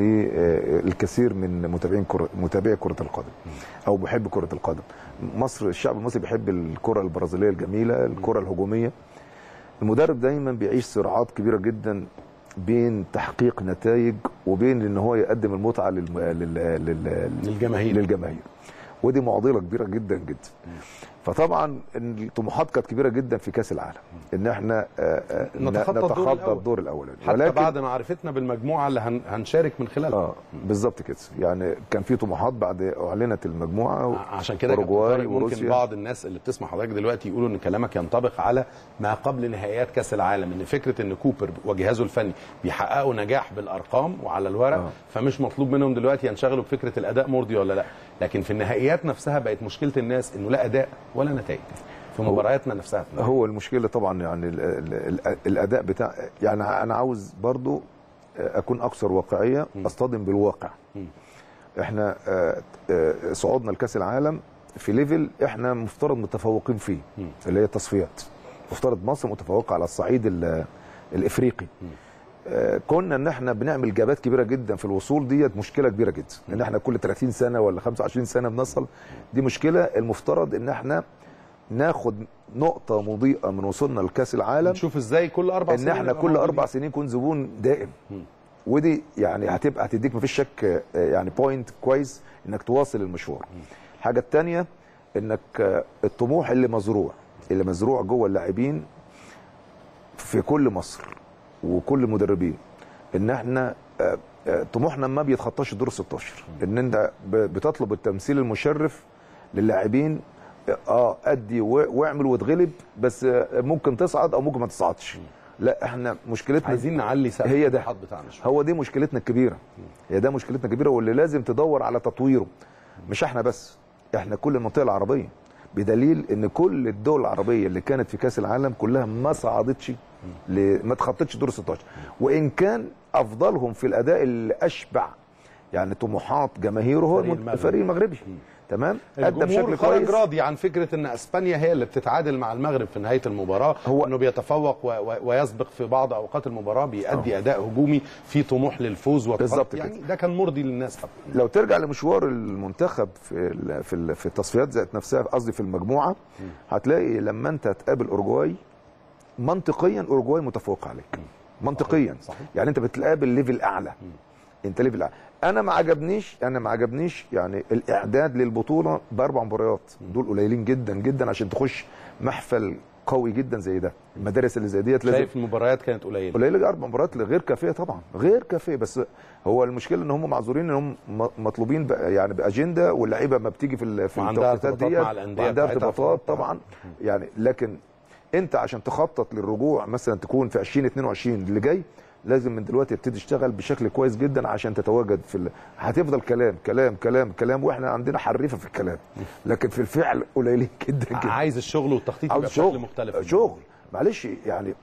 للكثير من متابعين كرة متابعي كره القدم او محب كره القدم مصر الشعب المصري بيحب الكره البرازيليه الجميله الكره الهجوميه المدرب دايما بيعيش صراعات كبيره جدا بين تحقيق نتائج وبين ان هو يقدم المتعه للم... لل... لل... للجماهير. للجماهير ودي معضله كبيره جدا جدا فطبعا إن الطموحات كانت كبيره جدا في كاس العالم ان احنا آه، آه، نتخطى الدور نتخطى الأول. الدور الاولاني حتى بعد معرفتنا بالمجموعه اللي هن... هنشارك من خلالها اه بالظبط كده يعني كان في طموحات بعد اعلنت المجموعه و- عشان كده يا كابتن أوروجواي طارق ممكن وروسيا. بعض الناس اللي بتسمع حضرتك دلوقتي يقولوا ان كلامك ينطبق على ما قبل نهائيات كاس العالم ان فكره ان كوبر وجهازه الفني بيحققوا نجاح بالارقام وعلى الورق آه. فمش مطلوب منهم دلوقتي ينشغلوا بفكره الاداء مرضي ولا لا لكن في النهائيات نفسها بقت مشكله الناس انه لا اداء ولا نتائج في مبارياتنا نفسها هو المشكله طبعا يعني ال ال ال الاداء بتاع يعني انا عاوز برضو اكون اكثر واقعيه اصطدم بالواقع احنا آه، آه، صعودنا لكاس العالم في ليفل احنا مفترض متفوقين فيه اللي هي التصفيات مفترض مصر متفوقه على الصعيد ال- الافريقي آه، كنا ان احنا بنعمل جابات كبيره جدا في الوصول ديت مشكله كبيره جدا ان احنا كل 30 سنه ولا 25 سنه بنصل دي مشكله المفترض ان احنا ناخد نقطه مضيئه من وصولنا لكاس العالم نشوف ازاي كل اربع ان سنين احنا نبقى كل موجودين. اربع سنين نكون زبون دائم ودي يعني هتبقى هتديك مفيش شك آه، يعني بوينت كويس انك تواصل المشوار الحاجه الثانيه انك آه، الطموح اللي مزروع اللي مزروع جوه اللاعبين في كل مصر وكل المدربين ان احنا آه، آه، طموحنا ما بيتخطاش الدور 16 ان انت ب- بتطلب التمثيل المشرف للاعبين اه ادي و- واعمل واتغلب بس آه، ممكن تصعد او ممكن ما تصعدش لا احنا مشكلتنا عايزين نعلي سقف هي ده الطموحات بتاعنا شوية. هو دي مشكلتنا الكبيره هي ده مشكلتنا الكبيره واللي لازم تدور على تطويره مش احنا بس احنا كل المنطقه العربيه بدليل ان كل الدول العربيه اللي كانت في كاس العالم كلها ما صعدتش ل- ما تخطتش دور 16 وان كان افضلهم في الاداء اللي اشبع يعني طموحات جماهيره هو الفريق الفريق, المغربي. الفريق المغربي تمام ادى الجمهور بشكل خرج كويس راضي عن فكره ان اسبانيا هي اللي بتتعادل مع المغرب في نهايه المباراه هو انه بيتفوق و... و... ويسبق في بعض اوقات المباراه بيأدي اداء هجومي في طموح للفوز والتقدم. بالظبط يعني كده. ده كان مرضي للناس طبعا لو ترجع لمشوار المنتخب في ال- في ال- في التصفيات ذات نفسها قصدي في المجموعه هتلاقي لما انت تقابل اورجواي منطقيا اورجواي متفوق عليك منطقيا صحيح. يعني انت بتقابل ليفل اعلى انت ليفل اعلى انا ما عجبنيش انا ما عجبنيش يعني الاعداد للبطوله باربع مباريات دول قليلين جدا جدا عشان تخش محفل قوي جدا زي ده المدارس اللي زي ديت لازم شايف المباريات كانت قليله قليله اربع مباريات غير كافيه طبعا غير كافيه بس هو المشكله ان هم معذورين ان هم م- مطلوبين بقى- يعني باجنده واللعيبه ما بتيجي في ال- في وعندها التوقيتات ارتباطات ديت مع الأندية وعندها بتاعتها في ارتباطات أوروبا. طبعا يعني لكن انت عشان تخطط للرجوع مثلا تكون في 2022 اللي جاي لازم من دلوقتي تبتدي تشتغل بشكل كويس جدا عشان تتواجد في ال... هتفضل كلام كلام كلام كلام واحنا عندنا حريفه في الكلام لكن في الفعل قليلين جدا جدا عايز الشغل والتخطيط عاوز يبقى شغل بشكل مختلف شغل معلش يعني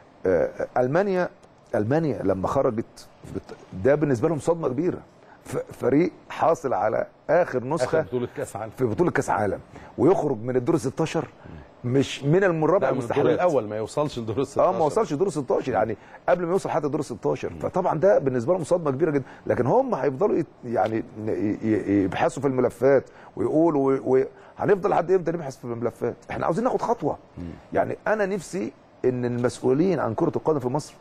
آه، المانيا المانيا لما خرجت بت- ده بالنسبه لهم صدمه كبيره ف- فريق حاصل على اخر اخر نسخه بطوله كاس عالم في بطوله كاس عالم ويخرج من الدور 16 مش من المربع ده من الدور المستحيلات الاول ما يوصلش لدور ال 16 اه ما وصلش دور 16 يعني قبل ما يوصل حتى دور 16 فطبعا ده بالنسبه لهم صدمه كبيره جدا لكن هم هيفضلوا يت- يعني ي- ي- يبحثوا في الملفات ويقولوا و- و- هنفضل لحد امتى نبحث في الملفات احنا عاوزين ناخد خطوه يعني انا نفسي ان المسؤولين عن كره القدم في مصر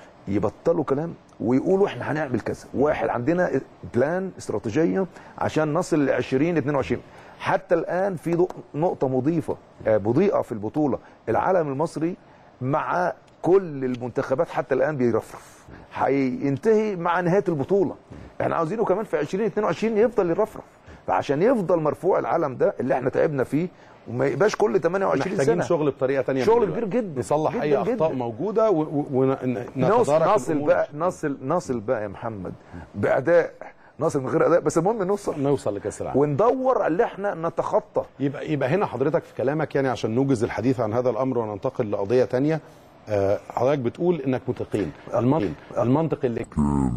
يبطلوا كلام ويقولوا احنا هنعمل كذا واحد عندنا بلان استراتيجيه عشان نصل ل 20 22 حتى الان في ضو- نقطه مضيفه آه، مضيئه في البطوله العالم المصري مع كل المنتخبات حتى الان بيرفرف هينتهي مع نهايه البطوله احنا عاوزينه كمان في 20 22 يفضل يرفرف فعشان يفضل مرفوع العلم ده اللي احنا تعبنا فيه وما يبقاش كل 28 محتاجين سنه شغل بطريقه ثانيه شغل كبير جدا نصلح اي جداً اخطاء جداً. موجوده نصل ونتدارك نصل بقى نصل نصل بقى يا محمد باداء نصل من غير اداء بس المهم نوصل نوصل لكاس العالم وندور على اللي احنا نتخطى يبقى يبقى هنا حضرتك في كلامك يعني عشان نوجز الحديث عن هذا الامر وننتقل لقضيه تانية آه، حضرتك بتقول انك متقين المنطق المنطق اللي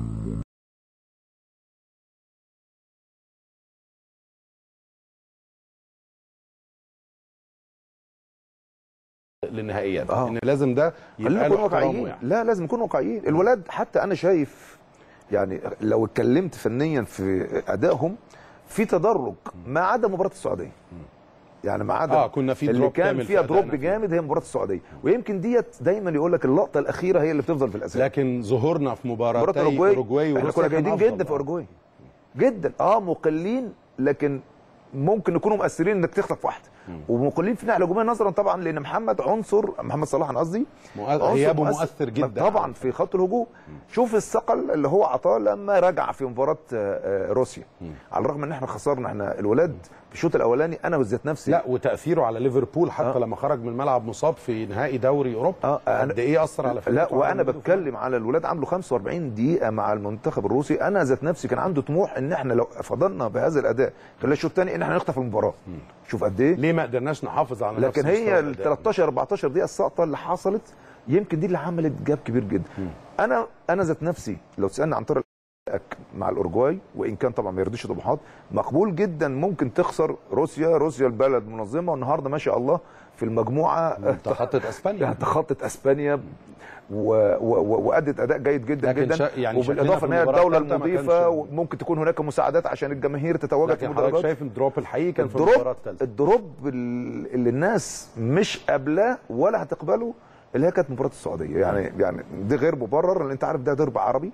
للنهائيات آه. ان لازم ده خلينا يبقى نكون له احترامه واقعيين يعني لا لازم نكون واقعيين الولاد حتى انا شايف يعني لو اتكلمت فنيا في ادائهم في تدرج ما عدا مباراه السعوديه يعني ما عدا آه، كنا في اللي دروب كان كامل فيها في دروب أدائنا فيه. جامد هي مباراه السعوديه ويمكن ديت دايما يقول لك اللقطه الاخيره هي اللي بتفضل في الاساس لكن ظهورنا في مباراه مباراتي اوروجواي اوروجواي احنا وروسيا كنا كان جيدين أفضل جدا في بقى. اوروجواي جدا اه مقلين لكن ممكن نكونوا مؤثرين انك تخطف واحده ومقلين في ناحيه الهجوميه نظرا طبعا لان محمد عنصر محمد صلاح انا قصدي مؤ- عنصر غيابه مؤثر جدا طبعا في خط الهجوم شوف الثقل اللي هو عطاه لما رجع في مباراه آه، آه، روسيا على الرغم ان احنا خسرنا احنا الولاد في الشوط الاولاني انا بالذات نفسي لا وتاثيره على ليفربول حتى آه. لما خرج من الملعب مصاب في نهائي دوري اوروبا اه قد ايه اثر على لا فرقته وانا وعلى بتكلم على الولاد عملوا 45 دقيقه مع المنتخب الروسي انا ذات نفسي كان عنده طموح ان احنا لو فضلنا بهذا الاداء خلال الشوط الثاني ان احنا نخطف المباراه شوف قد ايه ليه ما قدرناش نحافظ على لكن نفس هي مستوى ال الأداء؟ 13 14 دقيقه السقطه اللي حصلت يمكن دي اللي عملت جاب كبير جدا انا انا ذات نفسي لو تسالني عن طارق أك- مع الاورجواي وان كان طبعا ما يرضيش طموحات مقبول جدا ممكن تخسر روسيا روسيا البلد منظمه والنهارده ما شاء الله في المجموعه تخطت اسبانيا تخطت اسبانيا و- و- و- وادت اداء جيد جدا لكن جدا شا- يعني شكلنا وبالاضافه في ان هي المباراة الدوله الثالثة ما المضيفه كانش- وممكن تكون هناك مساعدات عشان الجماهير تتواجد في لكن حضرتك المدرجات شايف الدروب الحقيقي كان في المباراه الدروب الثالثه الدروب ال- اللي الناس مش قابلاه ولا هتقبله اللي هي كانت مباراه السعوديه يعني يعني دي غير مبرر لان انت عارف ده درب عربي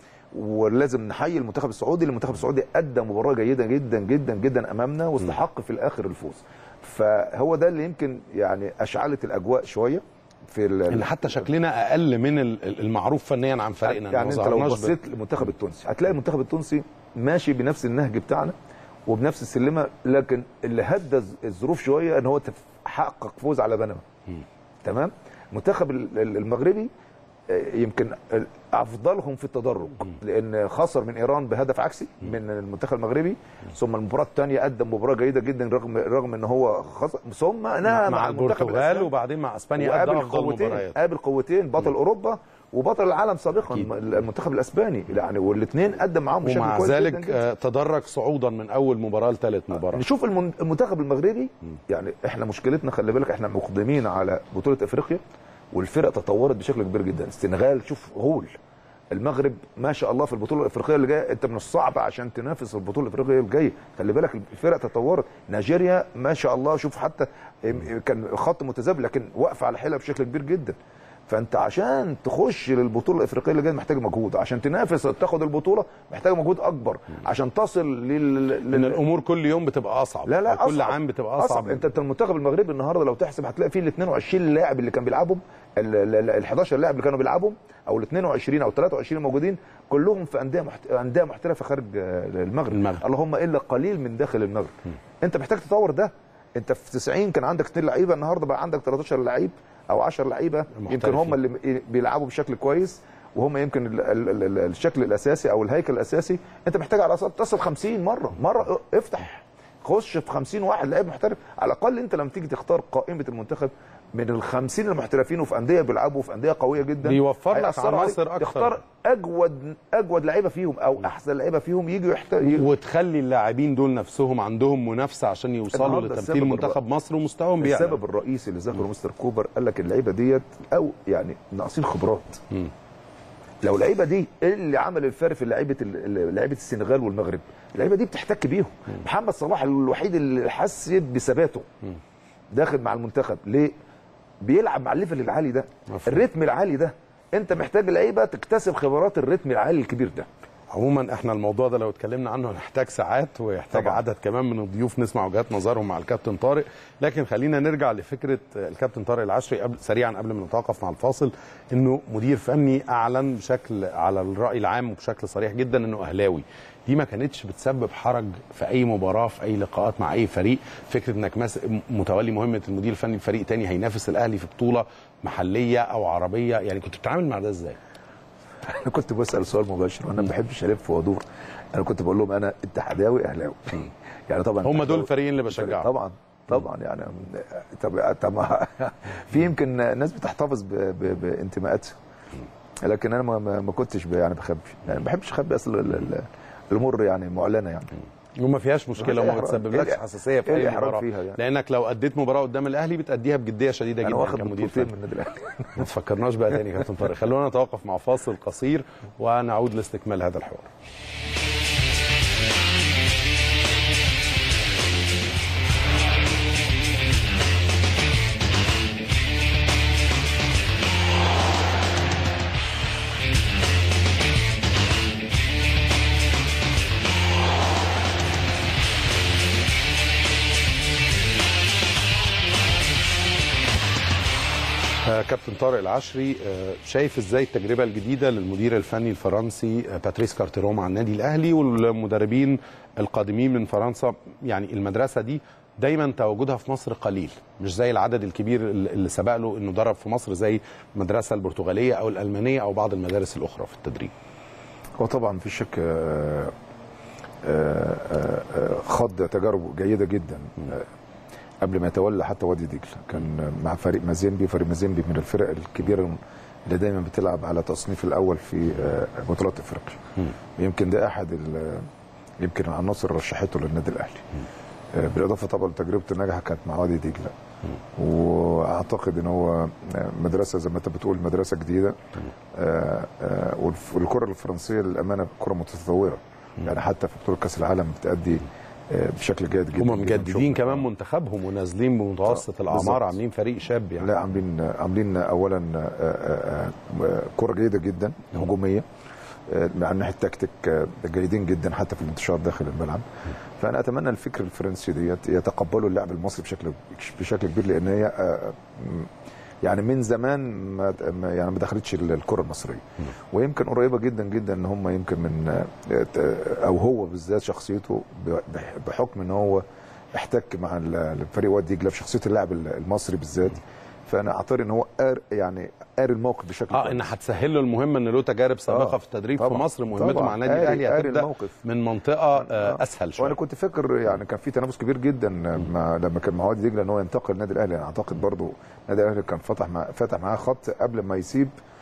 ولازم نحيي المنتخب السعودي المنتخب السعودي ادى مباراه جيده جدا جدا جدا امامنا واستحق في الاخر الفوز فهو ده اللي يمكن يعني اشعلت الاجواء شويه في ال- ان حتى شكلنا اقل من ال- المعروف فنيا عن فريقنا يعني ما انت لو ظهرناش ب- بصيت للمنتخب التونسي هتلاقي المنتخب التونسي ماشي بنفس النهج بتاعنا وبنفس السلمه لكن اللي هدى الز- الظروف شويه ان هو تف- حقق فوز على بنما تمام المنتخب ال- ال- المغربي آه، يمكن ال- افضلهم في التدرج لان خسر من ايران بهدف عكسي من المنتخب المغربي ثم المباراه الثانيه قدم مباراه جيده جدا رغم رغم ان هو خسر ثم مع, نهى مع المنتخب البرتغال الأسباني. وبعدين مع اسبانيا ادى وقابل افضل قوتين مباريات قابل قوتين بطل اوروبا وبطل العالم سابقا المنتخب الاسباني يعني والاثنين قدم معاهم بشكل ومع كويس ذلك جداً جداً. آه، تدرج صعودا من اول مباراه لثالث مباراه نشوف المن- المنتخب المغربي يعني احنا مشكلتنا خلي بالك احنا مقدمين على بطوله افريقيا والفرق تطورت بشكل كبير جدا السنغال شوف غول المغرب ما شاء الله في البطوله الافريقيه اللي جايه انت من الصعب عشان تنافس في البطوله الافريقيه اللي جايه خلي بالك الفرق تطورت نيجيريا ما شاء الله شوف حتى كان خط متذبذب لكن واقفه على حيلها بشكل كبير جدا فانت عشان تخش للبطوله الافريقيه اللي جايه محتاج مجهود عشان تنافس تاخد البطوله محتاج مجهود اكبر عشان تصل لل... لل... ان الامور كل يوم بتبقى اصعب لا لا أو كل أصعب. عام بتبقى اصعب, انت انت المنتخب المغربي النهارده لو تحسب هتلاقي فيه ال 22 لاعب اللي كان بيلعبهم ال 11 لاعب اللي كانوا بيلعبهم او ال 22 او 23 موجودين كلهم في انديه محت... انديه محترفه خارج آه، المغرب. المغرب. اللهم الا قليل من داخل المغرب انت محتاج تطور ده انت في 90 كان عندك اثنين لعيبه النهارده بقى عندك 13 لعيب او 10 لعيبه يمكن هم اللي بيلعبوا بشكل كويس وهم يمكن ال ال ال ال الشكل الاساسي او الهيكل الاساسي انت محتاج على الاقل تصل 50 مره مره افتح خش في 50 واحد لاعب محترف على الاقل انت لما تيجي تختار قائمه المنتخب من ال 50 المحترفين وفي انديه بيلعبوا في انديه قويه جدا بيوفر لك هيأثروا عليك. عناصر أكتر. تختار اجود اجود لعيبه فيهم او احسن لعيبه فيهم يجوا يحت... وتخلي اللاعبين دول نفسهم عندهم منافسه عشان يوصلوا النهاردة لتمثيل السبب منتخب مصر ومستواهم بيعلى السبب الرئيسي اللي ذكره مستر كوبر قال لك اللعيبه ديت او يعني ناقصين خبرات لو اللعيبه دي إيه اللي عمل الفرق في لعيبه ال- لعيبه السنغال والمغرب اللعيبه دي بتحتك بيهم محمد صلاح الوحيد اللي حس بثباته داخل مع المنتخب ليه بيلعب مع الليفل العالي ده الريتم العالي ده انت محتاج لعيبه تكتسب خبرات الريتم العالي الكبير ده عموما احنا الموضوع ده لو اتكلمنا عنه هنحتاج ساعات ويحتاج طبعاً. عدد كمان من الضيوف نسمع وجهات نظرهم مع الكابتن طارق لكن خلينا نرجع لفكره الكابتن طارق العشري قبل سريعا قبل ما نتوقف مع الفاصل انه مدير فني اعلن بشكل على الراي العام وبشكل صريح جدا انه اهلاوي دي ما كانتش بتسبب حرج في اي مباراه في اي لقاءات مع اي فريق فكره انك مس... متولي مهمه المدير الفني لفريق تاني هينافس الاهلي في بطوله محليه او عربيه يعني كنت بتتعامل مع ده ازاي انا كنت بسال سؤال مباشر وانا ما بحبش الف وادور انا كنت بقول لهم انا اتحداوي اهلاوي يعني طبعا هم دول الفريقين اللي بشجعهم طبعا طبعا يعني طب طب في يمكن ناس بتحتفظ ب- ب- بانتماءاتها لكن انا ما, ما ما كنتش ب- يعني بخبي يعني ما بحبش اخبي اصل ال- ال- الامور يعني معلنه يعني وما فيهاش مشكله إيه وما الإحراج؟ تسببلكش إيه حساسيه في إيه اي الإحراج مباراه فيها يعني؟ لانك لو اديت مباراه قدام الاهلي بتاديها بجديه شديده انا جدا واخد كمدير بطولتين فني من النادي الاهلي ما تفكرناش بقى تاني يا كابتن طارق خلونا نتوقف مع فاصل قصير ونعود لاستكمال هذا الحوار آه، كابتن طارق العشري آه، شايف ازاي التجربه الجديده للمدير الفني الفرنسي آه، باتريس كارتيرو مع النادي الاهلي والمدربين القادمين من فرنسا يعني المدرسه دي دايما تواجدها في مصر قليل مش زي العدد الكبير اللي اللي سبق له انه درب في مصر زي المدرسه البرتغاليه او الالمانيه او بعض المدارس الاخرى في التدريب هو طبعا في شك آه، آه، آه، آه، خاض تجارب جيده جدا آه، قبل ما يتولى حتى وادي دجله كان مع فريق مازيمبي فريق مازيمبي من الفرق الكبيره اللي دايما بتلعب على تصنيف الاول في آه، بطولات افريقيا يمكن ده احد ال- يمكن العناصر اللي رشحته للنادي الاهلي آه، بالاضافه طبعا لتجربته الناجحه كانت مع وادي دجله واعتقد ان هو مدرسه زي ما انت بتقول مدرسه جديده آه، آه، والف- والكره الفرنسيه للامانه كره متطوره يعني حتى في بطوله كاس العالم بتادي آه، بشكل جيد جدا هم مجددين كمان منتخبهم ونازلين بمتوسط الاعمار بالظبط. عاملين فريق شاب يعني لا عاملين عاملين اولا آه، آه، آه، كره جيده جدا هجوميه آه، مع ناحيه التكتيك آه، جيدين جدا حتى في الانتشار داخل الملعب فانا اتمنى الفكر الفرنسي ديت يتقبلوا اللعب المصري بشكل بشكل كبير لان هي آه، م- يعني من زمان ما ما- يعني ما دخلتش ال- الكره المصريه ويمكن قريبه جدا جدا ان هم يمكن من آه، ت- او هو بالذات شخصيته ب- بح- بحكم ان هو احتك مع ال- الفريق وادي دجله بشخصيه اللاعب المصري بالذات فانا اعتقد ان هو قار يعني قاري الموقف بشكل اه ان هتسهل له المهمه ان له تجارب سابقه آه، في التدريب في طبعاً، مصر مهمته طبعاً. مع النادي قاري- الاهلي قاري هتبدا الموقف. من منطقه آه اسهل شويه وانا كنت فاكر يعني كان في تنافس كبير جدا مع لما كان مع وادي دجله ان هو ينتقل النادي الاهلي يعني اعتقد برضو النادي الاهلي كان فتح مع فتح معاه خط قبل ما يسيب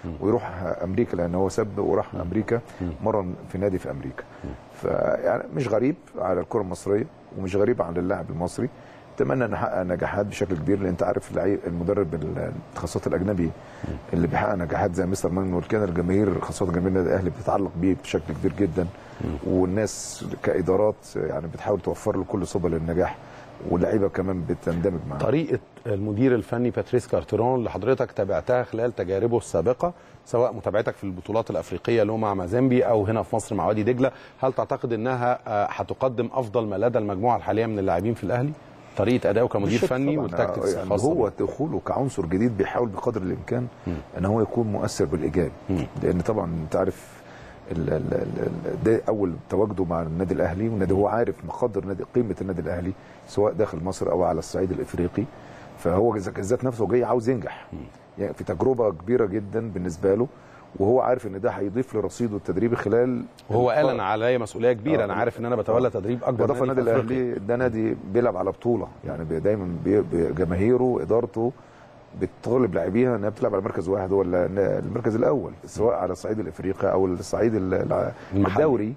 ويروح امريكا لان هو ساب وراح امريكا مرن في نادي في امريكا فيعني مش غريب على الكره المصريه ومش غريب على اللاعب المصري اتمنى نحقق نجاحات بشكل كبير لان انت عارف اللعيب المدرب الخاصات الاجنبي اللي بيحقق نجاحات زي مستر مانويل كان الجماهير خاصه جماهير النادي الاهلي بتتعلق بيه بشكل كبير جدا والناس كادارات يعني بتحاول توفر له كل سبل النجاح واللعيبه كمان بتندمج معاه طريقه المدير الفني باتريس كارترون اللي حضرتك تابعتها خلال تجاربه السابقه سواء متابعتك في البطولات الافريقيه له مع مازيمبي او هنا في مصر مع وادي دجله هل تعتقد انها آه، هتقدم افضل ما لدى المجموعه الحاليه من اللاعبين في الاهلي طريقه اداؤه كمدير بالشكل فني طبعاً. والتاكتكس يعني الخاصه هو بيه. دخوله كعنصر جديد بيحاول بقدر الامكان ان هو يكون مؤثر بالايجاب لان طبعا انت عارف ال- ال- ال- ده اول تواجده مع النادي الاهلي والنادي هو عارف مقدر نادي قيمه النادي الاهلي سواء داخل مصر او على الصعيد الافريقي فهو ذات ذات نفسه جاي عاوز ينجح يعني في تجربه كبيره جدا بالنسبه له وهو عارف ان ده هيضيف لرصيده التدريبي خلال وهو قال الفترة. انا عليا مسؤوليه كبيره انا آه. عارف ان انا بتولى تدريب اكبر بالاضافه نادي النادي في أفريقيا. الاهلي ده نادي بيلعب على بطوله يعني بي- دايما بي- بي- جماهيره ادارته بتطالب لاعبيها انها بتلعب على مركز واحد هو ال- المركز الاول سواء على الصعيد الافريقي او الصعيد ال- الع- المحلي. الدوري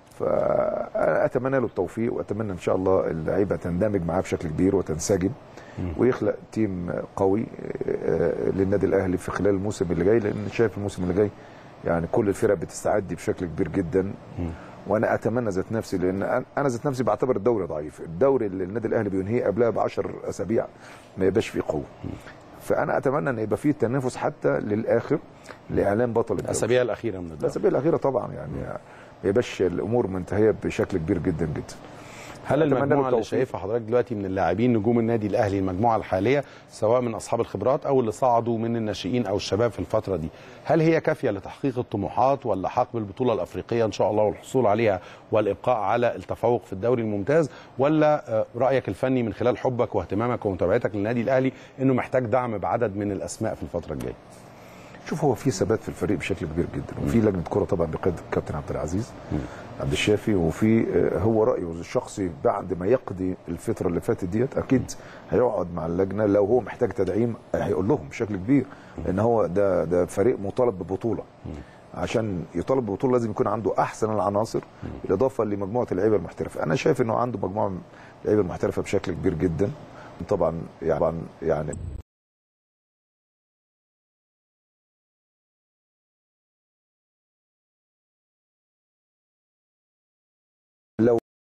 فانا اتمنى له التوفيق واتمنى ان شاء الله اللعيبه تندمج معاه بشكل كبير وتنسجم ويخلق تيم قوي آه، للنادي الاهلي في خلال الموسم اللي جاي لان شايف الموسم اللي جاي يعني كل الفرق بتستعد بشكل كبير جدا وانا اتمنى ذات نفسي لان أنا- انا ذات نفسي بعتبر الدوري ضعيف الدوري اللي النادي الاهلي بينهيه قبلها ب 10 اسابيع ما يبقاش فيه قوه فانا اتمنى ان يبقى فيه تنافس حتى للاخر لاعلان بطل الدوري الاسابيع الاخيره من الدوري الاسابيع الاخيره طبعا يعني ما يبقاش الامور منتهيه بشكل كبير جدا جدا هل أتمنى له المجموعه اللي التوفيق. شايفها حضرتك دلوقتي من اللاعبين نجوم النادي الاهلي المجموعه الحاليه سواء من اصحاب الخبرات او اللي صعدوا من الناشئين او الشباب في الفتره دي هل هي كافيه لتحقيق الطموحات ولا حقب البطوله الافريقيه ان شاء الله والحصول عليها والابقاء على التفوق في الدوري الممتاز ولا آه، رايك الفني من خلال حبك واهتمامك ومتابعتك للنادي الاهلي انه محتاج دعم بعدد من الاسماء في الفتره الجايه شوف هو في ثبات في الفريق بشكل كبير جدا وفي لجنه كره طبعا بقياده الكابتن عبد العزيز عبد الشافي وفي آه، هو رايه الشخصي بعد ما يقضي الفتره اللي فاتت ديت اكيد هيقعد مع اللجنه لو هو محتاج تدعيم هيقول لهم بشكل كبير لان هو ده ده فريق مطالب ببطوله عشان يطالب ببطوله لازم يكون عنده احسن العناصر بالاضافه لمجموعه اللعيبه المحترفه انا شايف انه عنده مجموعه من اللعيبه المحترفه بشكل كبير جدا طبعا يعني طبعا يعني لو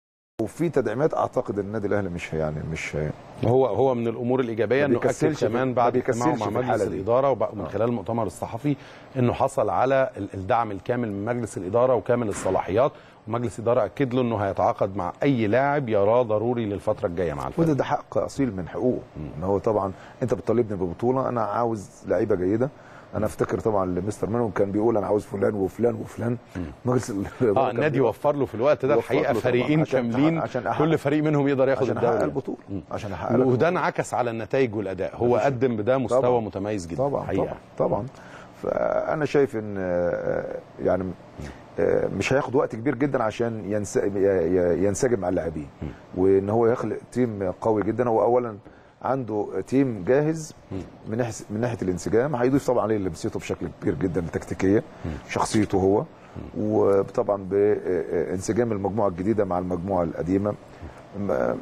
في تدعيمات اعتقد النادي الاهلي مش هي- يعني مش هي هو هو من الامور الايجابيه ما انه اكد بيكسلش في- كمان ما بعد بيكسلش اجتماعه مع في مجلس الحالة دي. الاداره ومن خلال المؤتمر الصحفي انه حصل على ال- الدعم الكامل من مجلس الاداره وكامل الصلاحيات ومجلس الاداره اكد له انه هيتعاقد مع اي لاعب يراه ضروري للفتره الجايه مع الفريق وده ده حق اصيل من حقوقه ان هو طبعا انت بتطالبني ببطوله انا عاوز لعيبه جيده انا افتكر طبعا لمستر مانو كان بيقول انا عاوز فلان وفلان وفلان مجلس الإدارة اه كان النادي بيقول- وفر له في الوقت ده وفر الحقيقه له طبعاً فريقين عشان- كاملين عشان أحقق- كل فريق منهم يقدر ياخد عشان احقق الدوري البطوله عشان احقق وده البطولة. انعكس على النتائج والاداء هو قدم بده مستوى طبعاً. متميز جدا طبعا حقيقة. طبعا طبعا فانا شايف ان آه، يعني آه، مش هياخد وقت كبير جدا عشان ينس- ي- ي- ينسجم مع اللاعبين وان هو يخلق تيم قوي جدا هو اولا عنده تيم جاهز من ناحيه من ناحيه الانسجام هيضيف طبعا عليه لمسيته بشكل كبير جدا التكتيكيه شخصيته هو وطبعا بانسجام المجموعه الجديده مع المجموعه القديمه ما-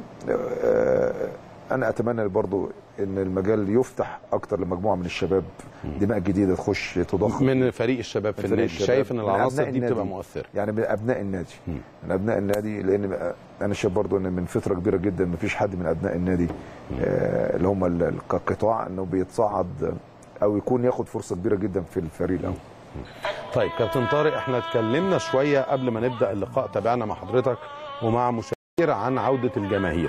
آه، انا اتمنى برضو ان المجال يفتح اكتر لمجموعه من الشباب دماء جديده تخش تضخم من فريق الشباب في من فريق النادي الشباب، شايف ان من العناصر أبناء دي بتبقى النادي. مؤثره يعني من ابناء النادي من ابناء النادي لان انا شايف برضو ان من فتره كبيره جدا ما فيش حد من ابناء النادي آه، اللي هم ال- ال- كقطاع انه بيتصعد او يكون ياخد فرصه كبيره جدا في الفريق الاول طيب كابتن طارق احنا اتكلمنا شويه قبل ما نبدا اللقاء تابعنا مع حضرتك ومع مشاهير عن عوده الجماهير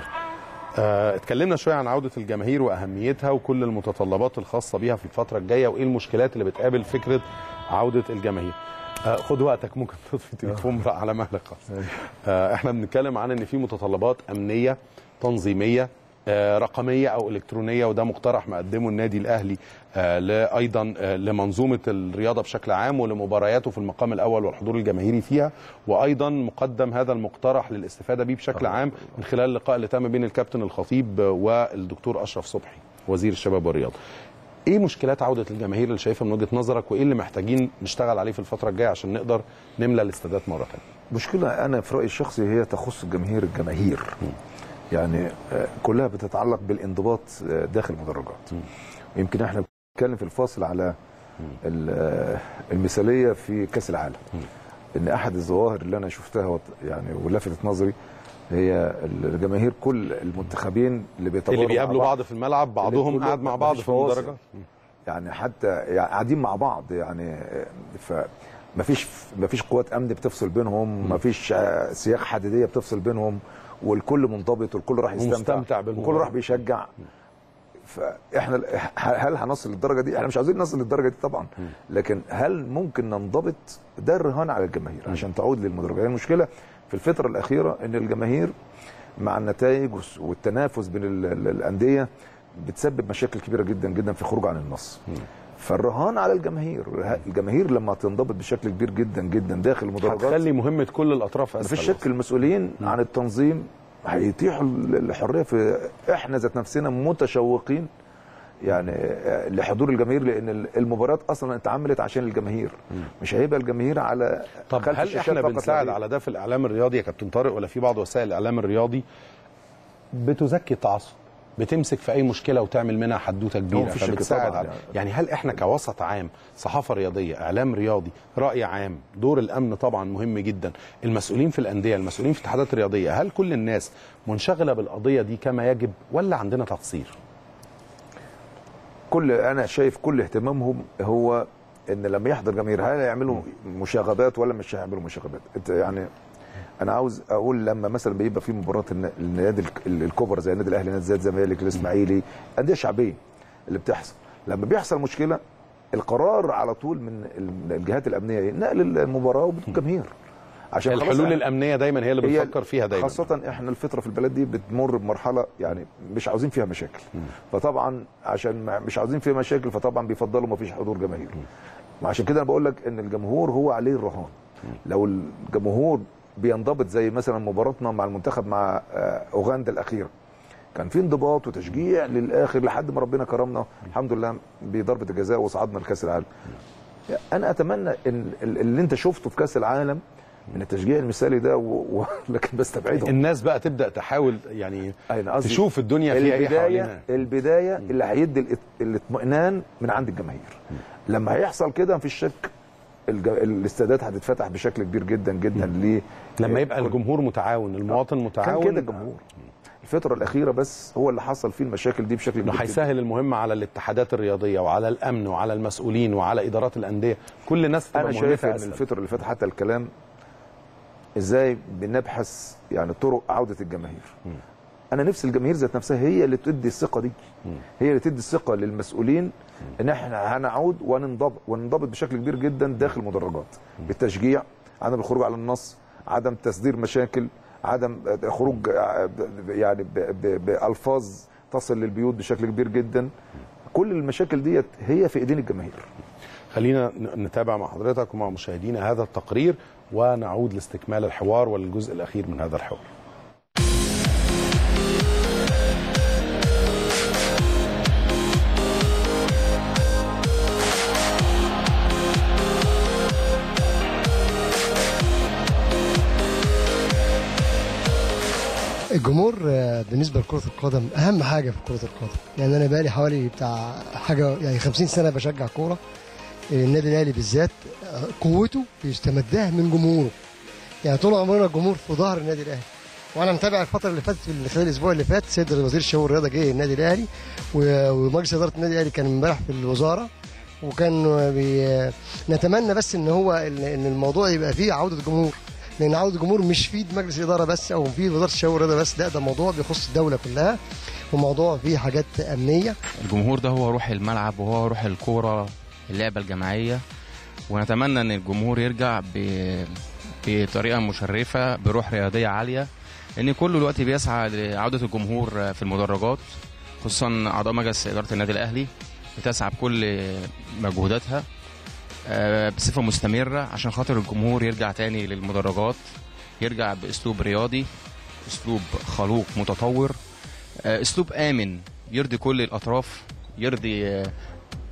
اه اتكلمنا شويه عن عوده الجماهير واهميتها وكل المتطلبات الخاصه بيها في الفتره الجايه وايه المشكلات اللي بتقابل فكره عوده الجماهير آه خد وقتك ممكن تطفي تليفون بقى على مهلك خالص آه احنا بنتكلم عن ان في متطلبات امنيه تنظيميه آه، رقميه او الكترونيه وده مقترح مقدمه النادي الاهلي آه، ل- ايضا آه، لمنظومه الرياضه بشكل عام ولمبارياته في المقام الاول والحضور الجماهيري فيها وايضا مقدم هذا المقترح للاستفاده به بشكل عام من خلال اللقاء اللي تم بين الكابتن الخطيب آه، والدكتور اشرف صبحي وزير الشباب والرياضه ايه مشكلات عوده الجماهير اللي شايفها من وجهه نظرك وايه اللي محتاجين نشتغل عليه في الفتره الجايه عشان نقدر نملى الاستادات مره ثانيه مشكلة أنا في رأيي الشخصي هي تخص الجماهير الجماهير يعني آه، كلها بتتعلق بالانضباط آه، داخل المدرجات يمكن احنا بنتكلم في الفاصل على ال- آه، المثالية في كأس العالم ان احد الظواهر اللي انا شفتها وط- يعني ولفتت نظري هي الجماهير كل المنتخبين اللي بيتباروا اللي مع بيقابلوا بعض في الملعب بعضهم كلهم قاعد مع بعض مفيش في فواصل. المدرجات يعني حتى يعني قاعدين مع بعض يعني ف مفيش مفيش قوات امن بتفصل بينهم مفيش آه، سياق حديديه بتفصل بينهم والكل منضبط والكل راح يستمتع ومستمتع بالمباراة. والكل راح بيشجع فاحنا ال- هل هنصل للدرجه دي؟ احنا مش عاوزين نصل للدرجه دي طبعا لكن هل ممكن ننضبط؟ ده الرهان على الجماهير عشان تعود للمدرجات المشكله في الفتره الاخيره ان الجماهير مع النتائج والس- والتنافس بين ال- ال- الانديه بتسبب مشاكل كبيره جدا جدا في الخروج عن النص فالرهان على الجماهير الجماهير لما تنضبط بشكل كبير جدا جدا داخل المدرجات هتخلي مهمه كل الاطراف مفيش اسهل شك المسؤولين عن التنظيم هيتيحوا الحريه في احنا ذات نفسنا متشوقين يعني آه، لحضور الجماهير لان المباراه اصلا اتعملت عشان الجماهير مش هيبقى الجماهير على طب خلف هل الشاشات احنا فقط بنساعد لا غير. على ده في الاعلام الرياضي يا كابتن طارق ولا في بعض وسائل الاعلام الرياضي بتزكي التعصب بتمسك في اي مشكله وتعمل منها حدوته كبيره مفيش شك فبتساعد طبعاً على يعني. يعني هل احنا كوسط عام صحافه رياضيه اعلام رياضي راي عام دور الامن طبعا مهم جدا المسؤولين في الانديه المسؤولين في الاتحادات الرياضيه هل كل الناس منشغله بالقضيه دي كما يجب ولا عندنا تقصير كل انا شايف كل اهتمامهم هو ان لما يحضر جماهير هل هيعملوا مشاغبات ولا مش هيعملوا مشاغبات انت يعني انا عاوز اقول لما مثلا بيبقى في مباراه الن- النادي الك- الكبرى زي النادي الاهلي نادي زي الزمالك الاسماعيلي انديه شعبيه اللي بتحصل لما بيحصل مشكله القرار على طول من ال- الجهات الامنيه إيه؟ نقل المباراه وبدون جماهير عشان خلاص الحلول إحنا- الامنيه دايما هي اللي هي بنفكر فيها دايما خاصة احنا الفترة في البلد دي بتمر بمرحلة يعني مش عاوزين فيها مشاكل فطبعا عشان ما- مش عاوزين فيها مشاكل فطبعا بيفضلوا ما فيش حضور جماهير عشان كده انا بقول لك ان الجمهور هو عليه الرهان لو الجمهور بينضبط زي مثلا مباراتنا مع المنتخب مع آه، اوغندا الاخيره كان في انضباط وتشجيع للاخر لحد ما ربنا كرمنا الحمد لله بضربه الجزاء وصعدنا لكاس العالم انا اتمنى ان ال- اللي انت شفته في كاس العالم من التشجيع المثالي ده و... و... لكن بستبعده الناس بقى تبدا تحاول يعني أنا قصدي تشوف الدنيا فيها ايه البدايه حوالينا البدايه اللي هيدي الات- الاطمئنان من عند الجماهير لما هيحصل كده مفيش شك الج... الاستادات هتتفتح بشكل كبير جدا جدا ليه لما يبقى الجمهور متعاون المواطن متعاون كان كده الجمهور الفتره الاخيره بس هو اللي حصل فيه المشاكل دي بشكل انه كبير جدا. هيسهل المهمه على الاتحادات الرياضيه وعلى الامن وعلى المسؤولين وعلى ادارات الانديه كل الناس تبقى انا شايف مهمتها ان أسهل. الفتره اللي فاتت حتى الكلام ازاي بنبحث يعني طرق عوده الجماهير انا نفسي الجماهير ذات نفسها هي اللي تدي الثقه دي هي اللي تدي الثقه للمسؤولين ان احنا هنعود وننضبط وننضبط بشكل كبير جدا داخل المدرجات بالتشجيع عدم الخروج على النص عدم تصدير مشاكل عدم خروج يعني ب- ب- بالفاظ تصل للبيوت بشكل كبير جدا كل المشاكل ديت هي في ايدين الجماهير خلينا ن- نتابع مع حضرتك ومع مشاهدينا هذا التقرير ونعود لاستكمال الحوار والجزء الاخير من هذا الحوار الجمهور آه، بالنسبه لكره القدم اهم حاجه في كره القدم يعني انا بقالي حوالي بتاع حاجه يعني 50 سنه بشجع كوره النادي الاهلي بالذات آه، قوته بيستمدها من جمهوره يعني طول عمرنا الجمهور في ظهر النادي الاهلي وانا متابع الفتره اللي فاتت في خلال الاسبوع اللي فات سيد وزير الشباب والرياضه جه النادي الاهلي و- ومجلس اداره النادي الاهلي كان امبارح في الوزاره وكان بي... نتمنى بس ان هو ان الموضوع يبقى فيه عوده جمهور لان عوده الجمهور مش في ايد مجلس الاداره بس او في ايد وزاره الشباب والرياضه بس لا ده موضوع بيخص الدوله كلها وموضوع فيه حاجات امنيه الجمهور ده هو روح الملعب وهو روح الكورة اللعبة الجماعية ونتمنى ان الجمهور يرجع ب... بطريقة مشرفة بروح رياضية عالية لان كل الوقت بيسعى لعودة الجمهور في المدرجات خصوصا اعضاء مجلس ادارة النادي الاهلي بتسعى بكل مجهوداتها آه، بصفة مستمرة عشان خاطر الجمهور يرجع تاني للمدرجات يرجع باسلوب رياضي اسلوب خلوق متطور آه، اسلوب امن يرضي كل الاطراف يرضي آه،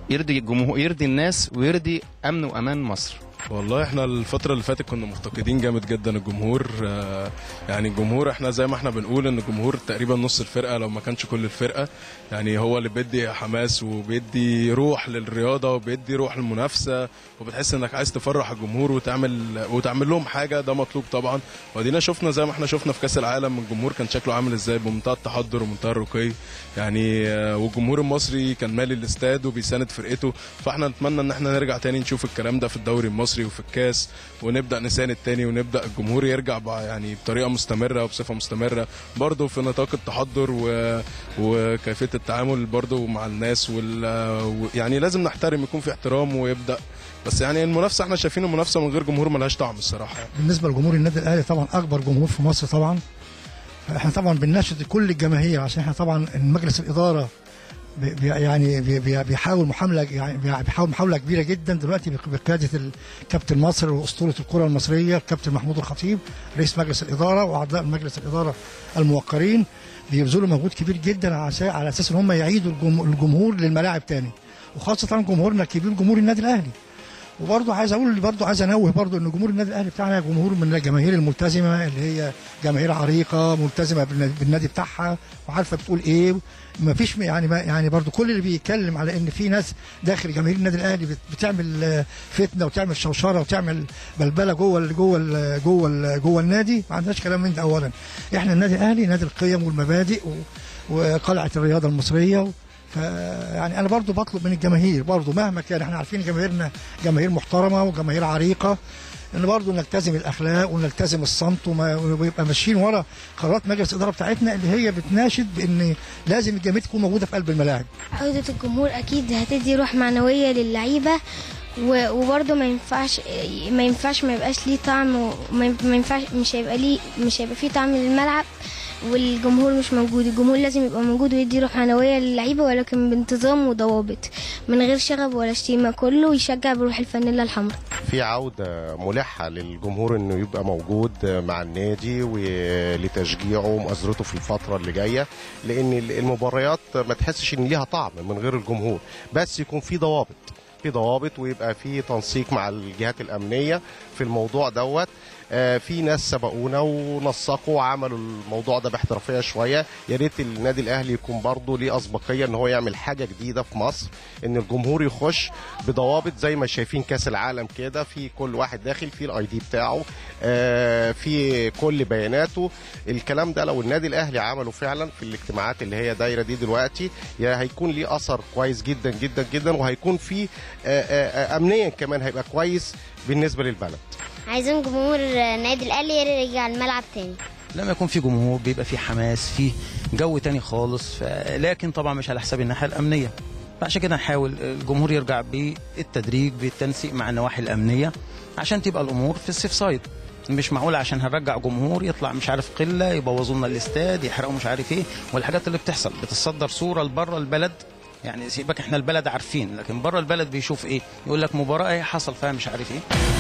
يرضي الجمهور يرضي الناس ويرضي امن وامان مصر والله احنا الفترة اللي فاتت كنا مفتقدين جامد جدا الجمهور آه، يعني الجمهور احنا زي ما احنا بنقول ان الجمهور تقريبا نص الفرقة لو ما كانش كل الفرقة يعني هو اللي بيدي حماس وبيدي روح للرياضة وبيدي روح للمنافسة وبتحس انك عايز تفرح الجمهور وتعمل وتعمل لهم حاجة ده مطلوب طبعا ودينا شفنا زي ما احنا شفنا في كأس العالم الجمهور كان شكله عامل ازاي بمنتهى التحضر ومنتهى الرقي يعني آه، والجمهور المصري كان مالي الاستاد وبيساند فرقته فاحنا نتمنى ان احنا نرجع تاني نشوف الكلام ده في الدوري المصري وفي الكاس ونبدا نساند تاني ونبدا الجمهور يرجع بقى يعني بطريقه مستمره وبصفه مستمره برضه في نطاق التحضر و... وكيفيه التعامل برضه مع الناس وال... و... يعني لازم نحترم يكون في احترام ويبدا بس يعني المنافسه احنا شايفين المنافسه من غير جمهور ملهاش طعم الصراحه بالنسبه لجمهور النادي الاهلي طبعا اكبر جمهور في مصر طبعا احنا طبعا بنناشد كل الجماهير عشان احنا طبعا مجلس الاداره بي- بي- يعني بي- بي- بيحاول محاوله يعني بي- بيحاول محاوله كبيره جدا دلوقتي بق- بقياده الكابتن مصر واسطوره الكره المصريه الكابتن محمود الخطيب رئيس مجلس الاداره واعضاء مجلس الاداره الموقرين بيبذلوا مجهود كبير جدا على أساس- على اساس ان هم يعيدوا الجم- الجمهور للملاعب تاني وخاصه جمهورنا الكبير جمهور النادي الاهلي وبرضه عايز اقول برضه عايز انوه برضه ان جمهور النادي الاهلي بتاعنا جمهور من الجماهير الملتزمه اللي هي جماهير عريقه ملتزمه بالنا- بالنادي بتاعها وعارفه بتقول ايه ما فيش يعني ما يعني برضه كل اللي بيتكلم على ان في ناس داخل جماهير النادي الاهلي بت- بتعمل آه، فتنه وتعمل شوشره وتعمل بلبله جوه ال- جوه ال- جوه ال- جوه النادي ما عندناش كلام من ده اولا احنا النادي الاهلي نادي القيم والمبادئ و- وقلعه الرياضه المصريه فيعني انا برضو بطلب من الجماهير برضو مهما كان احنا عارفين جماهيرنا جماهير محترمه وجماهير عريقه ان برضو نلتزم الاخلاق ونلتزم الصمت وما- ويبقى ماشيين ورا قرارات مجلس الاداره بتاعتنا اللي هي بتناشد بان لازم الجماهير تكون موجوده في قلب الملاعب عودة الجمهور أكيد هتدي روح معنوية للعيبة و- وبرضه ما ينفعش ما ينفعش ما يبقاش ليه طعم وما ين- ما ينفعش مش هيبقى ليه مش هيبقى فيه طعم للملعب والجمهور مش موجود الجمهور لازم يبقى موجود ويدي روح معنوية للعيبة ولكن بانتظام وضوابط من غير شغب ولا شتيمة كله يشجع بروح الفانيلا الحمراء في عودة ملحة للجمهور انه يبقى موجود مع النادي ولتشجيعه ومؤازرته في الفترة اللي جاية لان المباريات ما تحسش ان ليها طعم من غير الجمهور بس يكون في ضوابط في ضوابط ويبقى في تنسيق مع الجهات الامنيه في الموضوع دوت آه، في ناس سبقونا ونسقوا وعملوا الموضوع ده باحترافيه شويه يا ريت النادي الاهلي يكون برضه ليه اسبقيه ان هو يعمل حاجه جديده في مصر ان الجمهور يخش بضوابط زي ما شايفين كاس العالم كده في كل واحد داخل في الاي دي بتاعه آه، في كل بياناته الكلام ده لو النادي الاهلي عمله فعلا في الاجتماعات اللي هي دايره دي دلوقتي يا هيكون ليه اثر كويس جدا جدا جدا وهيكون في آه، آه، آه، امنيا كمان هيبقى كويس بالنسبه للبلد عايزين جمهور النادي الاهلي يرجع الملعب تاني لما يكون في جمهور بيبقى في حماس في جو تاني خالص ف... لكن طبعا مش على حساب الناحيه الامنيه فعشان كده نحاول الجمهور يرجع بالتدريج بالتنسيق مع النواحي الامنيه عشان تبقى الامور في السيف سايد مش معقول عشان هنرجع جمهور يطلع مش عارف قله يبوظوا لنا الاستاد يحرقوا مش عارف ايه والحاجات اللي بتحصل بتصدر صوره لبره البلد يعني سيبك احنا البلد عارفين لكن بره البلد بيشوف ايه يقول لك مباراه ايه حصل فيها مش عارف ايه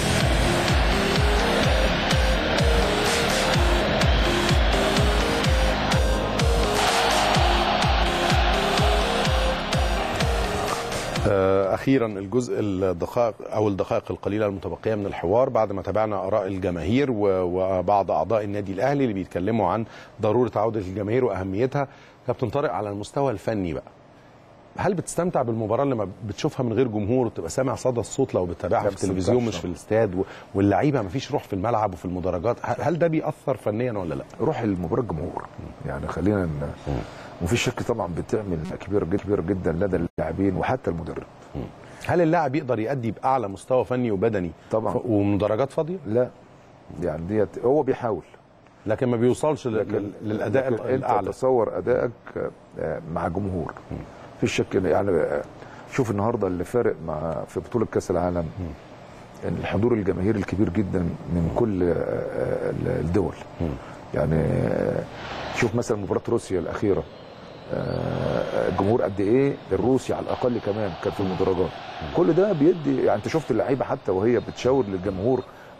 آه، اخيرا الجزء الدقائق او الدقائق القليله المتبقيه من الحوار بعد ما تابعنا اراء الجماهير و- وبعض اعضاء النادي الاهلي اللي بيتكلموا عن ضروره عوده الجماهير واهميتها كابتن طارق على المستوى الفني بقى هل بتستمتع بالمباراه لما بتشوفها من غير جمهور وتبقى سامع صدى الصوت لو بتتابعها لا، في التلفزيون مش بستمتعش في الاستاد و- واللعيبه مفيش روح في الملعب وفي المدرجات هل هل ده بيأثر فنيا ولا لا؟ روح المباراه الجمهور يعني خلينا ن... ومفيش شك طبعا بتعمل كبير جدا كبير جدا لدى اللاعبين وحتى المدرب هل اللاعب يقدر يأدي باعلى مستوى فني وبدني طبعا ف- ومدرجات فاضيه؟ لا يعني ديت هو بيحاول لكن ما بيوصلش لل- لكن للاداء لكن الاعلى انت تصور ادائك آه، مع جمهور مفيش شك إن- يعني آه، شوف النهارده اللي فارق مع في بطوله كاس العالم ان الحضور الجماهيري الكبير جدا من كل آه، آه، الدول يعني آه، شوف مثلا مباراه روسيا الاخيره آه، الجمهور قد ايه الروسي على الاقل كمان كان في المدرجات كل ده بيدي يعني انت شفت اللعيبه حتى وهي بتشاور للجمهور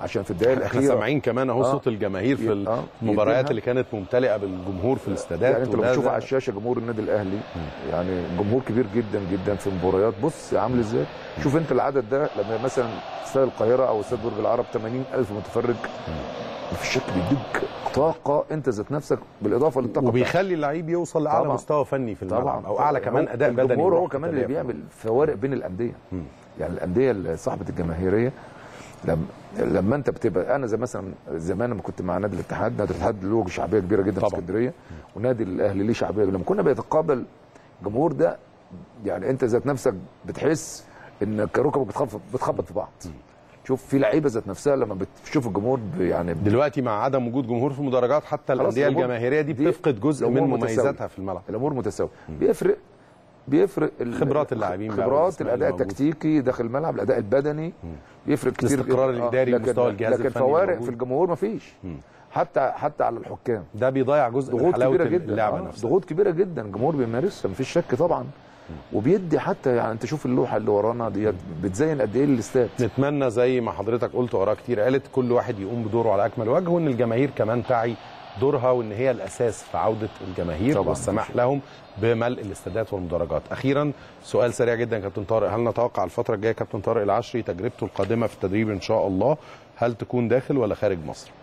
عشان في الدقائق احنا الاخيره سامعين كمان اهو آه. صوت الجماهير في آه. المباريات يدينها. اللي كانت ممتلئه بالجمهور في الاستادات يعني انت لو وده- بتشوف ده- على الشاشه جمهور النادي الاهلي يعني جمهور كبير جدا جدا في مباريات بص عامل ازاي شوف انت العدد ده لما مثلا استاد القاهره او استاد برج العرب 80000 متفرج مفيش شك بيديك طاقه انت ذات نفسك بالاضافه للطاقه وبيخلي اللعيب يوصل لاعلى طبعاً. مستوى فني في الملعب طبعا او اعلى كمان هو اداء بدني الجمهور هو وروح كمان اللي قتالية. بيعمل فوارق بين الانديه يعني الانديه صاحبه الجماهيريه لما لما انت بتبقى انا زي مثلا زمان لما كنت مع نادي الاتحاد نادي الاتحاد له شعبيه كبيره جدا في اسكندريه ونادي الاهلي ليه شعبيه لما كنا بيتقابل الجمهور ده يعني انت ذات نفسك بتحس ان ركبك بتخبط بتخبط في بعض شوف في لعيبه ذات نفسها لما بتشوف الجمهور ب- يعني دلوقتي مع عدم وجود جمهور في المدرجات حتى خلاص الانديه الأمور الجماهيريه دي بتفقد جزء من الأمور مميزاتها متساوية. في الملعب الامور متساويه بيفرق بيفرق ال- خبرات اللاعبين بقى خبرات والإسماعيلي الاداء موجود. التكتيكي داخل الملعب الاداء البدني بيفرق كتير الاستقرار جداً. آه، الإداري لكن- ومستوى الجهاز لكن الفني فوارق الموجود. في الجمهور مفيش حتى حتى على الحكام ده بيضيع جزء من ضغوط حلاوه كبيره جدا اللعبه آه، نفسها ضغوط كبيره جدا الجمهور بيمارسها مفيش شك طبعا وبيدي حتى يعني انت شوف اللوحه اللي ورانا ديت بتزين قد ايه الاستاد نتمنى زي ما حضرتك قلت وراء كتير قالت كل واحد يقوم بدوره على اكمل وجه وان الجماهير كمان تعي دورها وان هي الاساس في عوده الجماهير طبعاً. والسماح لهم بملء الاستادات والمدرجات. اخيرا سؤال سريع جدا يا كابتن طارق هل نتوقع الفتره الجايه كابتن طارق العشري تجربته القادمه في التدريب ان شاء الله هل تكون داخل ولا خارج مصر؟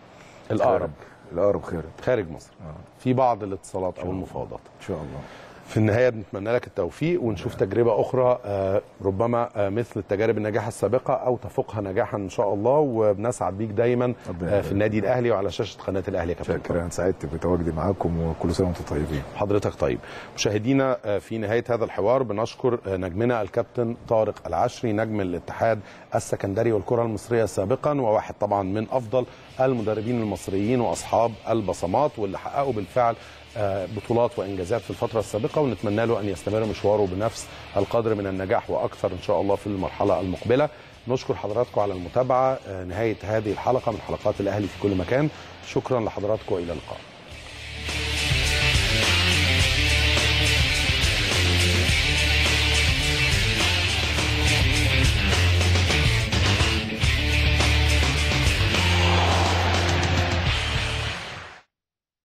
الاقرب الاقرب خارج خارج مصر في بعض الاتصالات او المفاوضات ان شاء الله في النهايه بنتمنى لك التوفيق ونشوف تجربه اخرى آه، ربما آه، مثل التجارب الناجحه السابقه او تفوقها نجاحا ان شاء الله وبنسعد بيك دايما آه، في النادي الاهلي وعلى شاشه قناه الاهلي يا كابتن شكرا سعدت بتواجدي معاكم وكل سنه وانتم طيبين حضرتك طيب مشاهدينا آه، في نهايه هذا الحوار بنشكر آه، نجمنا الكابتن طارق العشري نجم الاتحاد السكندري والكره المصريه سابقا وواحد طبعا من افضل المدربين المصريين واصحاب البصمات واللي حققوا بالفعل آه، بطولات وانجازات في الفتره السابقه ونتمنى له ان يستمر مشواره بنفس القدر من النجاح واكثر ان شاء الله في المرحله المقبله نشكر حضراتكم على المتابعه آه، نهايه هذه الحلقه من حلقات الاهلي في كل مكان شكرا لحضراتكم والى اللقاء